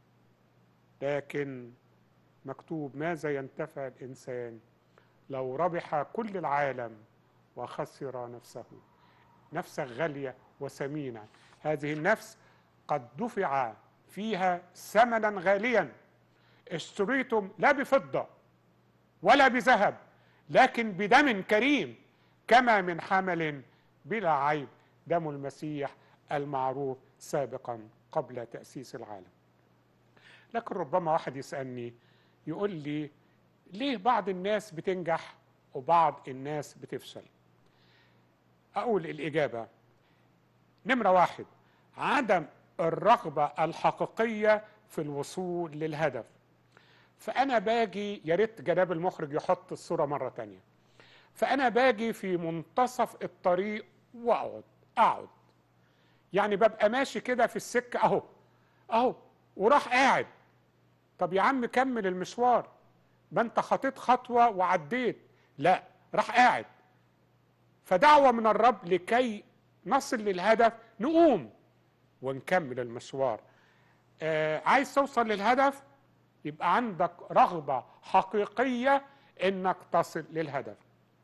لكن مكتوب ماذا ينتفع الانسان لو ربح كل العالم وخسر نفسه نفسك غاليه وثمينه هذه النفس قد دفع فيها ثمنا غاليا اشتريتم لا بفضه ولا بذهب لكن بدم كريم كما من حمل بلا عيب دم المسيح المعروف سابقا قبل تأسيس العالم لكن ربما واحد يسألني يقول لي ليه بعض الناس بتنجح وبعض الناس بتفشل أقول الإجابة نمرة واحد عدم الرغبة الحقيقية في الوصول للهدف فأنا باجي يا ريت جناب المخرج يحط الصورة مرة تانية فأنا باجي في منتصف الطريق وأقعد أقعد يعني ببقى ماشي كده في السكة أهو أهو وراح قاعد طب يا عم كمل المشوار ما أنت خطيت خطوة وعديت لا راح قاعد فدعوة من الرب لكي نصل للهدف نقوم ونكمل المشوار آه، عايز توصل للهدف يبقى عندك رغبة حقيقية انك تصل للهدف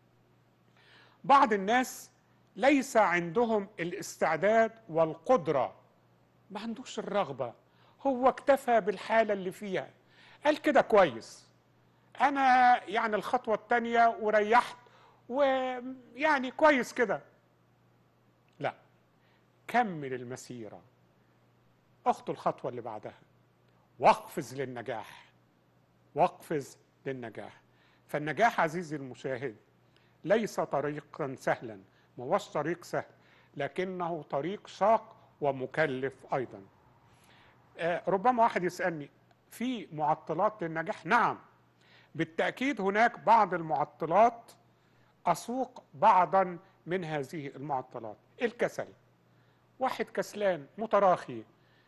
بعض الناس ليس عندهم الاستعداد والقدرة ما عندوش الرغبة هو اكتفى بالحالة اللي فيها قال كده كويس انا يعني الخطوة التانية وريحت ويعني كويس كده لا كمل المسيرة اخطو الخطوة اللي بعدها واقفز للنجاح واقفز للنجاح فالنجاح عزيزي المشاهد ليس طريقا سهلا ما هوش طريق سهل لكنه طريق شاق ومكلف ايضا آه، ربما واحد يسالني في معطلات للنجاح نعم بالتاكيد هناك بعض المعطلات اسوق بعضا من هذه المعطلات الكسل واحد كسلان متراخي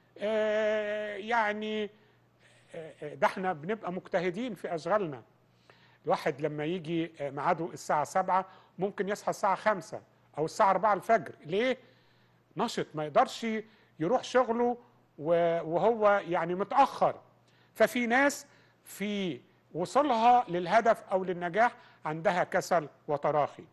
آه، يعني آه، آه، ده احنا بنبقى مجتهدين في اشغالنا الواحد لما يجي آه، ميعاده الساعة سبعة ممكن يصحى الساعة خمسة أو الساعة أربعة الفجر ليه؟ نشط ما يقدرش يروح شغله و- وهو يعني متأخر ففي ناس في وصولها للهدف أو للنجاح عندها كسل وتراخي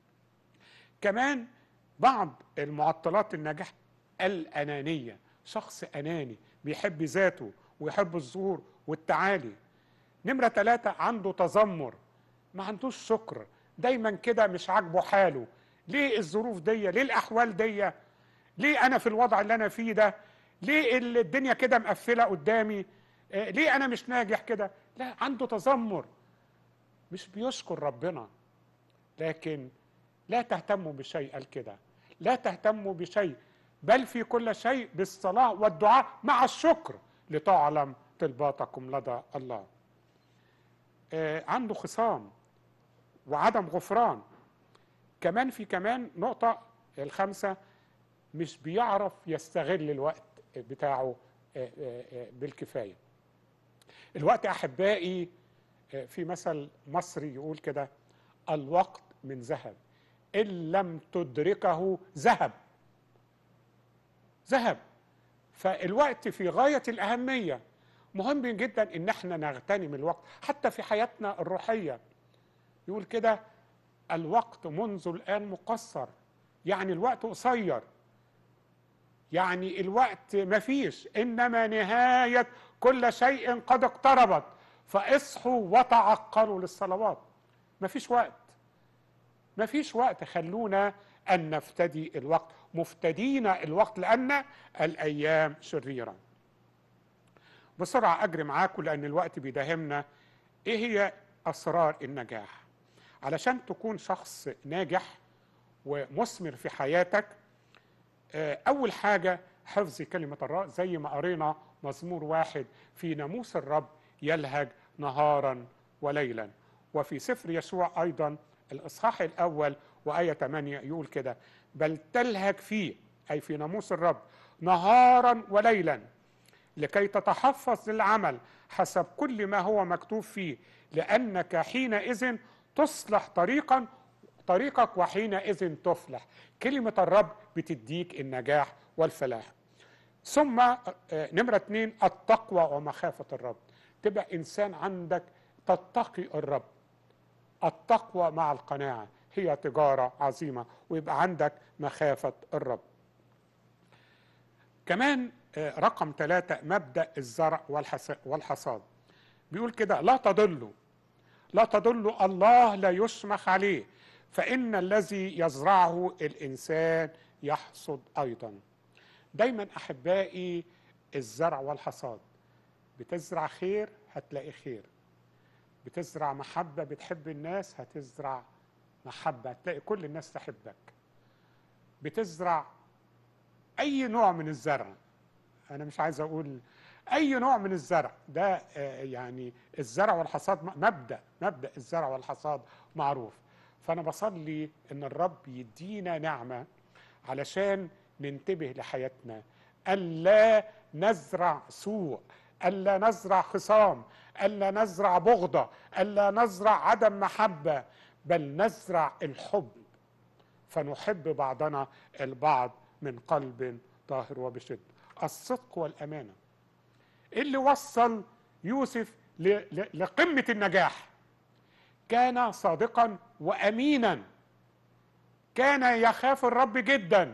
كمان بعض المعطلات النجاح الأنانية شخص أناني بيحب ذاته ويحب الظهور والتعالي نمرة ثلاثة عنده تذمر ما عندوش شكر دايما كده مش عاجبه حاله ليه الظروف دي ليه الأحوال دي ليه أنا في الوضع اللي أنا فيه ده ليه ال- الدنيا كده مقفلة قدامي آه، ليه أنا مش ناجح كده لا عنده تذمر مش بيشكر ربنا لكن لا تهتموا بشيء قال كده لا تهتموا بشيء بل في كل شيء بالصلاة والدعاء مع الشكر لتعلم طلباتكم لدى الله آه، عنده خصام وعدم غفران كمان في كمان نقطة الخامسة مش بيعرف يستغل الوقت بتاعه آه، آه، آه، بالكفاية الوقت أحبائي آه، في مثل مصري يقول كده الوقت من ذهب إن لم تدركه ذهب ذهب فالوقت في غاية الأهمية مهم جدا ان احنا نغتنم الوقت حتى في حياتنا الروحية يقول كده الوقت منذ الآن مقصر يعني الوقت قصير يعني الوقت مفيش إنما نهاية كل شيء قد اقتربت فاصحوا وتعقلوا للصلوات مفيش وقت مفيش وقت خلونا أن نفتدي الوقت مفتدين الوقت لأن الأيام شريرة بسرعة أجري معاكم لأن الوقت بيداهمنا إيه هي أسرار النجاح علشان تكون شخص ناجح ومثمر في حياتك آه، أول حاجة حفظ كلمة الرب زي ما قرينا مزمور واحد في ناموس الرب يلهج نهارا وليلا وفي سفر يسوع أيضا الإصحاح الأول وآية 8 يقول كده بل تلهج فيه أي في ناموس الرب نهارا وليلا لكي تتحفظ للعمل حسب كل ما هو مكتوب فيه لأنك حينئذ تصلح طريقا طريقك وحينئذ تفلح كلمة الرب بتديك النجاح والفلاح ثم آه، نمرة اتنين التقوى ومخافة الرب تبقى إنسان عندك تتقي الرب التقوى مع القناعة هي تجارة عظيمة ويبقى عندك مخافة الرب كمان آه، رقم ثلاثة مبدأ الزرع والحس- والحصاد بيقول كده لا تضلوا لا تضلوا الله لا يشمخ عليه فإن الذي يزرعه الإنسان يحصد أيضا دايما أحبائي الزرع والحصاد بتزرع خير هتلاقي خير بتزرع محبة بتحب الناس هتزرع محبة هتلاقي كل الناس تحبك بتزرع أي نوع من الزرع أنا مش عايز أقول أي نوع من الزرع ده آه، يعني الزرع والحصاد م- مبدأ مبدأ الزرع والحصاد معروف فأنا بصلي إن الرب يدينا نعمة علشان ننتبه لحياتنا ألا نزرع سوء ألا نزرع خصام ألا نزرع بغضة ألا نزرع عدم محبة بل نزرع الحب فنحب بعضنا البعض من قلب طاهر وبشد الصدق والأمانة اللي وصل يوسف ل- ل- لقمة النجاح كان صادقا وأمينا كان يخاف الرب جدا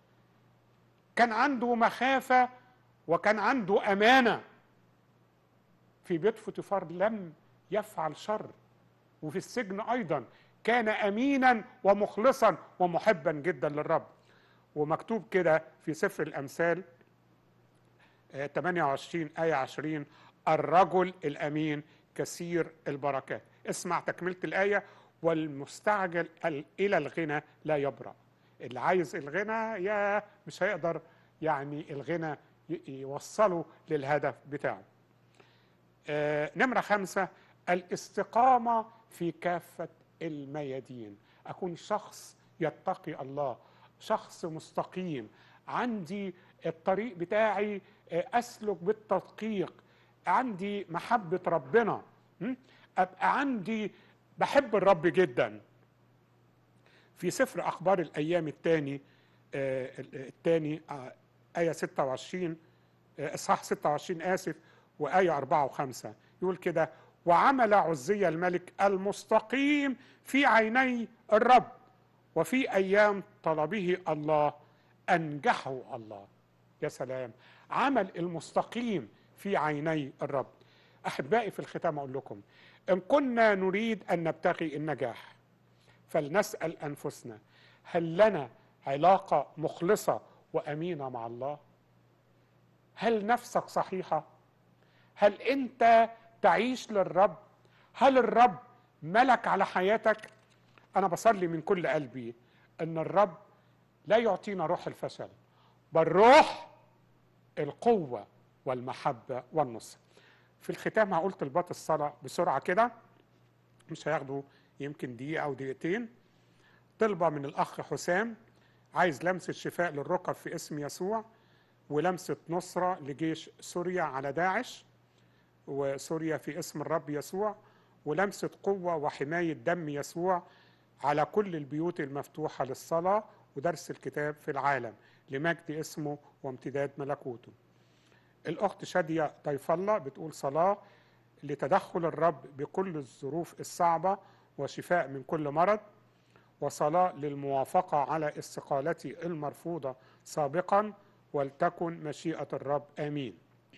كان عنده مخافة وكان عنده أمانة في بيت فوتيفار لم يفعل شر وفي السجن أيضا كان أمينا ومخلصا ومحبا جدا للرب ومكتوب كده في سفر الأمثال آه، 28 آية 20 الرجل الأمين كثير البركات اسمع تكملة الآية والمستعجل ال- إلى الغنى لا يبرأ اللي عايز الغنى يا مش هيقدر يعني الغنى ي- يوصله للهدف بتاعه آه، نمرة خمسة الاستقامة في كافة الميادين أكون شخص يتقي الله شخص مستقيم عندي الطريق بتاعي آه، أسلك بالتدقيق عندي محبة ربنا م? أبقى عندي بحب الرب جدا في سفر أخبار الأيام الثاني الثاني آية 26 آه، إصحاح 26 آسف وآية 4 و5 يقول كده وعمل عزي الملك المستقيم في عيني الرب وفي أيام طلبه الله أنجحه الله يا سلام عمل المستقيم في عيني الرب أحبائي في الختام أقول لكم إن كنا نريد أن نبتغي النجاح فلنسأل أنفسنا هل لنا علاقة مخلصة وأمينة مع الله؟ هل نفسك صحيحة؟ هل أنت تعيش للرب؟ هل الرب ملك على حياتك؟ أنا بصلي من كل قلبي أن الرب لا يعطينا روح الفشل بل روح القوة والمحبة والنصر في الختام هقول طلبات الصلاة بسرعة كده مش هياخدوا يمكن دقيقة أو دقيقتين طلبة من الأخ حسام عايز لمسة شفاء للركب في اسم يسوع ولمسة نصرة لجيش سوريا على داعش وسوريا في اسم الرب يسوع ولمسة قوة وحماية دم يسوع على كل البيوت المفتوحة للصلاة ودرس الكتاب في العالم لمجد اسمه وامتداد ملكوته الأخت شادية ضيف الله بتقول صلاة لتدخل الرب بكل الظروف الصعبة وشفاء من كل مرض وصلاة للموافقة على استقالتي المرفوضة سابقا ولتكن مشيئة الرب آمين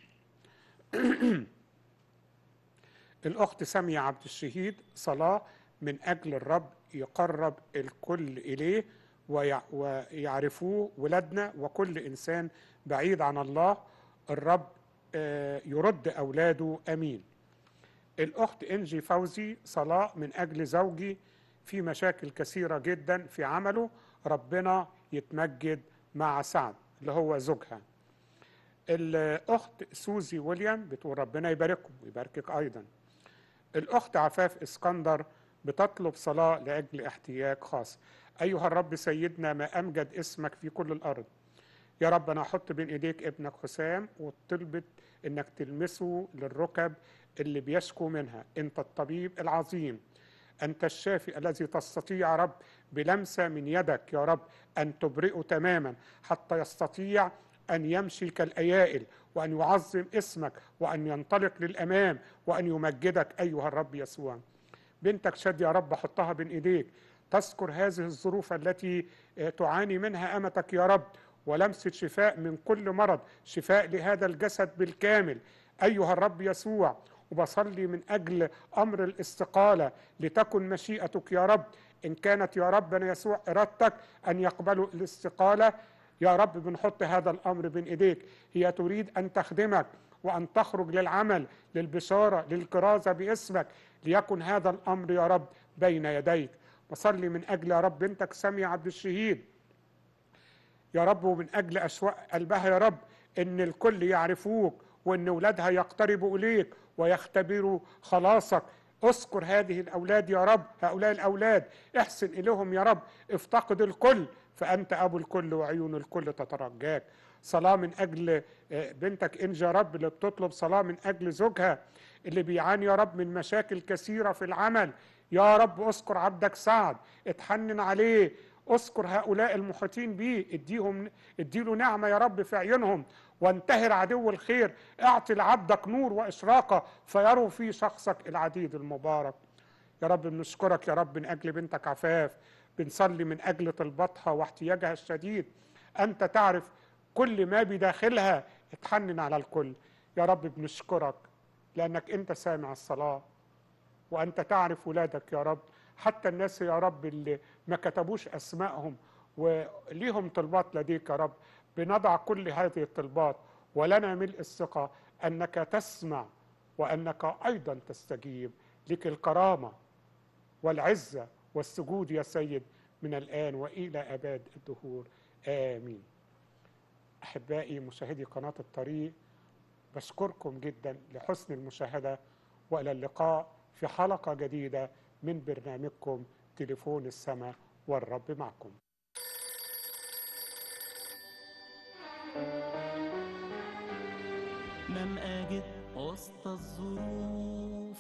الأخت سامية عبد الشهيد صلاة من أجل الرب يقرب الكل إليه ويع- ويعرفوه ولادنا وكل إنسان بعيد عن الله الرب آه، يرد أولاده أمين الأخت إنجي فوزي صلاة من أجل زوجي في مشاكل كثيرة جدا في عمله ربنا يتمجد مع سعد اللي هو زوجها الأخت سوزي ويليام بتقول ربنا يبارككم ويباركك أيضا الأخت عفاف اسكندر بتطلب صلاة لأجل احتياج خاص أيها الرب سيدنا ما أمجد اسمك في كل الأرض يا رب أنا أحط بين إيديك ابنك حسام وطلبت إنك تلمسه للركب اللي بيشكو منها أنت الطبيب العظيم أنت الشافي الذي تستطيع يا رب بلمسة من يدك يا رب أن تبرئه تماما حتى يستطيع أن يمشي كالأيائل وأن يعظم اسمك وأن ينطلق للأمام وأن يمجدك أيها الرب يسوع بنتك شد يا رب حطها بين إيديك تذكر هذه الظروف التي آه، تعاني منها أمتك يا رب ولمسة شفاء من كل مرض شفاء لهذا الجسد بالكامل أيها الرب يسوع وبصلي من أجل أمر الاستقالة لتكن مشيئتك يا رب إن كانت يا ربنا يسوع إرادتك أن يقبلوا الاستقالة يا رب بنحط هذا الأمر بين إيديك هي تريد أن تخدمك وأن تخرج للعمل للبشارة للكرازة باسمك ليكن هذا الأمر يا رب بين يديك بصلي من أجل يا رب بنتك سامية عبد الشهيد يا رب ومن أجل أشواق قلبها يا رب إن الكل يعرفوك وإن أولادها يقتربوا إليك ويختبروا خلاصك اذكر هذه الأولاد يا رب هؤلاء الأولاد احسن إليهم يا رب افتقد الكل فأنت أبو الكل وعيون الكل تترجاك صلاة من أجل آه، بنتك إنجا يا رب اللي بتطلب صلاة من أجل زوجها اللي بيعاني يا رب من مشاكل كثيرة في العمل يا رب اذكر عبدك سعد اتحنن عليه اذكر هؤلاء المحيطين بيه اديهم اديله نعمة يا رب في عيونهم وانتهر عدو الخير اعطي لعبدك نور وإشراقة فيروا في شخصك العديد المبارك يا رب بنشكرك يا رب من أجل بنتك عفاف بنصلي من أجل طلباتها واحتياجها الشديد أنت تعرف كل ما بداخلها اتحنن على الكل يا رب بنشكرك لأنك أنت سامع الصلاة وأنت تعرف ولادك يا رب حتى الناس يا رب اللي ما كتبوش أسمائهم وليهم طلبات لديك يا رب بنضع كل هذه الطلبات ولنا ملء الثقة أنك تسمع وأنك أيضا تستجيب لك الكرامة والعزة والسجود يا سيد من الآن وإلى أباد الدهور آمين أحبائي مشاهدي قناة الطريق بشكركم جدا لحسن المشاهدة وإلى اللقاء في حلقة جديدة من برنامجكم تليفون السماء والرب معكم لم أجد وسط الظروف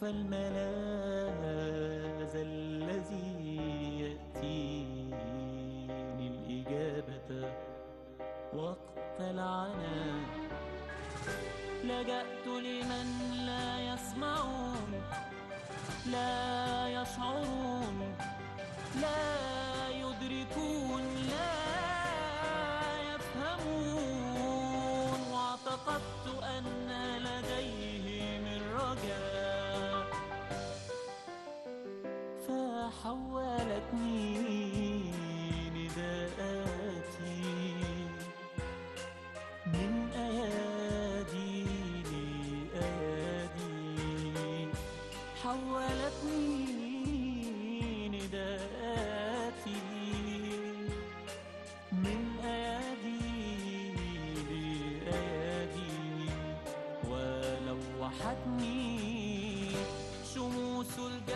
الملاذ الذي يأتيني الإجابة وقت العناء لجأت لمن لا يسمعون لا يشعرون لا يدركون لا يفهمون واعتقدت أن لديهم الرجاء فحولتني نداءاتي من أيادي لأيادي حولتني نداءاتي من أيادي لأيادي ولوحتني شموس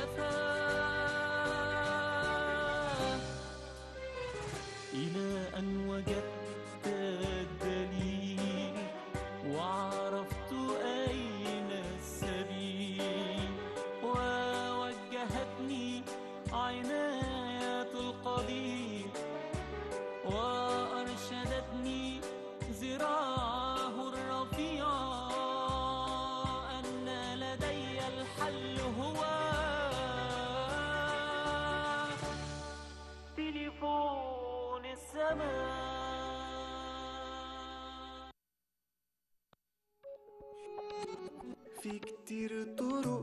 الجفا إلى أن وجدت الدليل وعرفت أين السبيل ووجهتني عناية القدير وأرشدتني ذراعه الرفيعة أن لدي الحل هو تليفون السماء في كتير طرق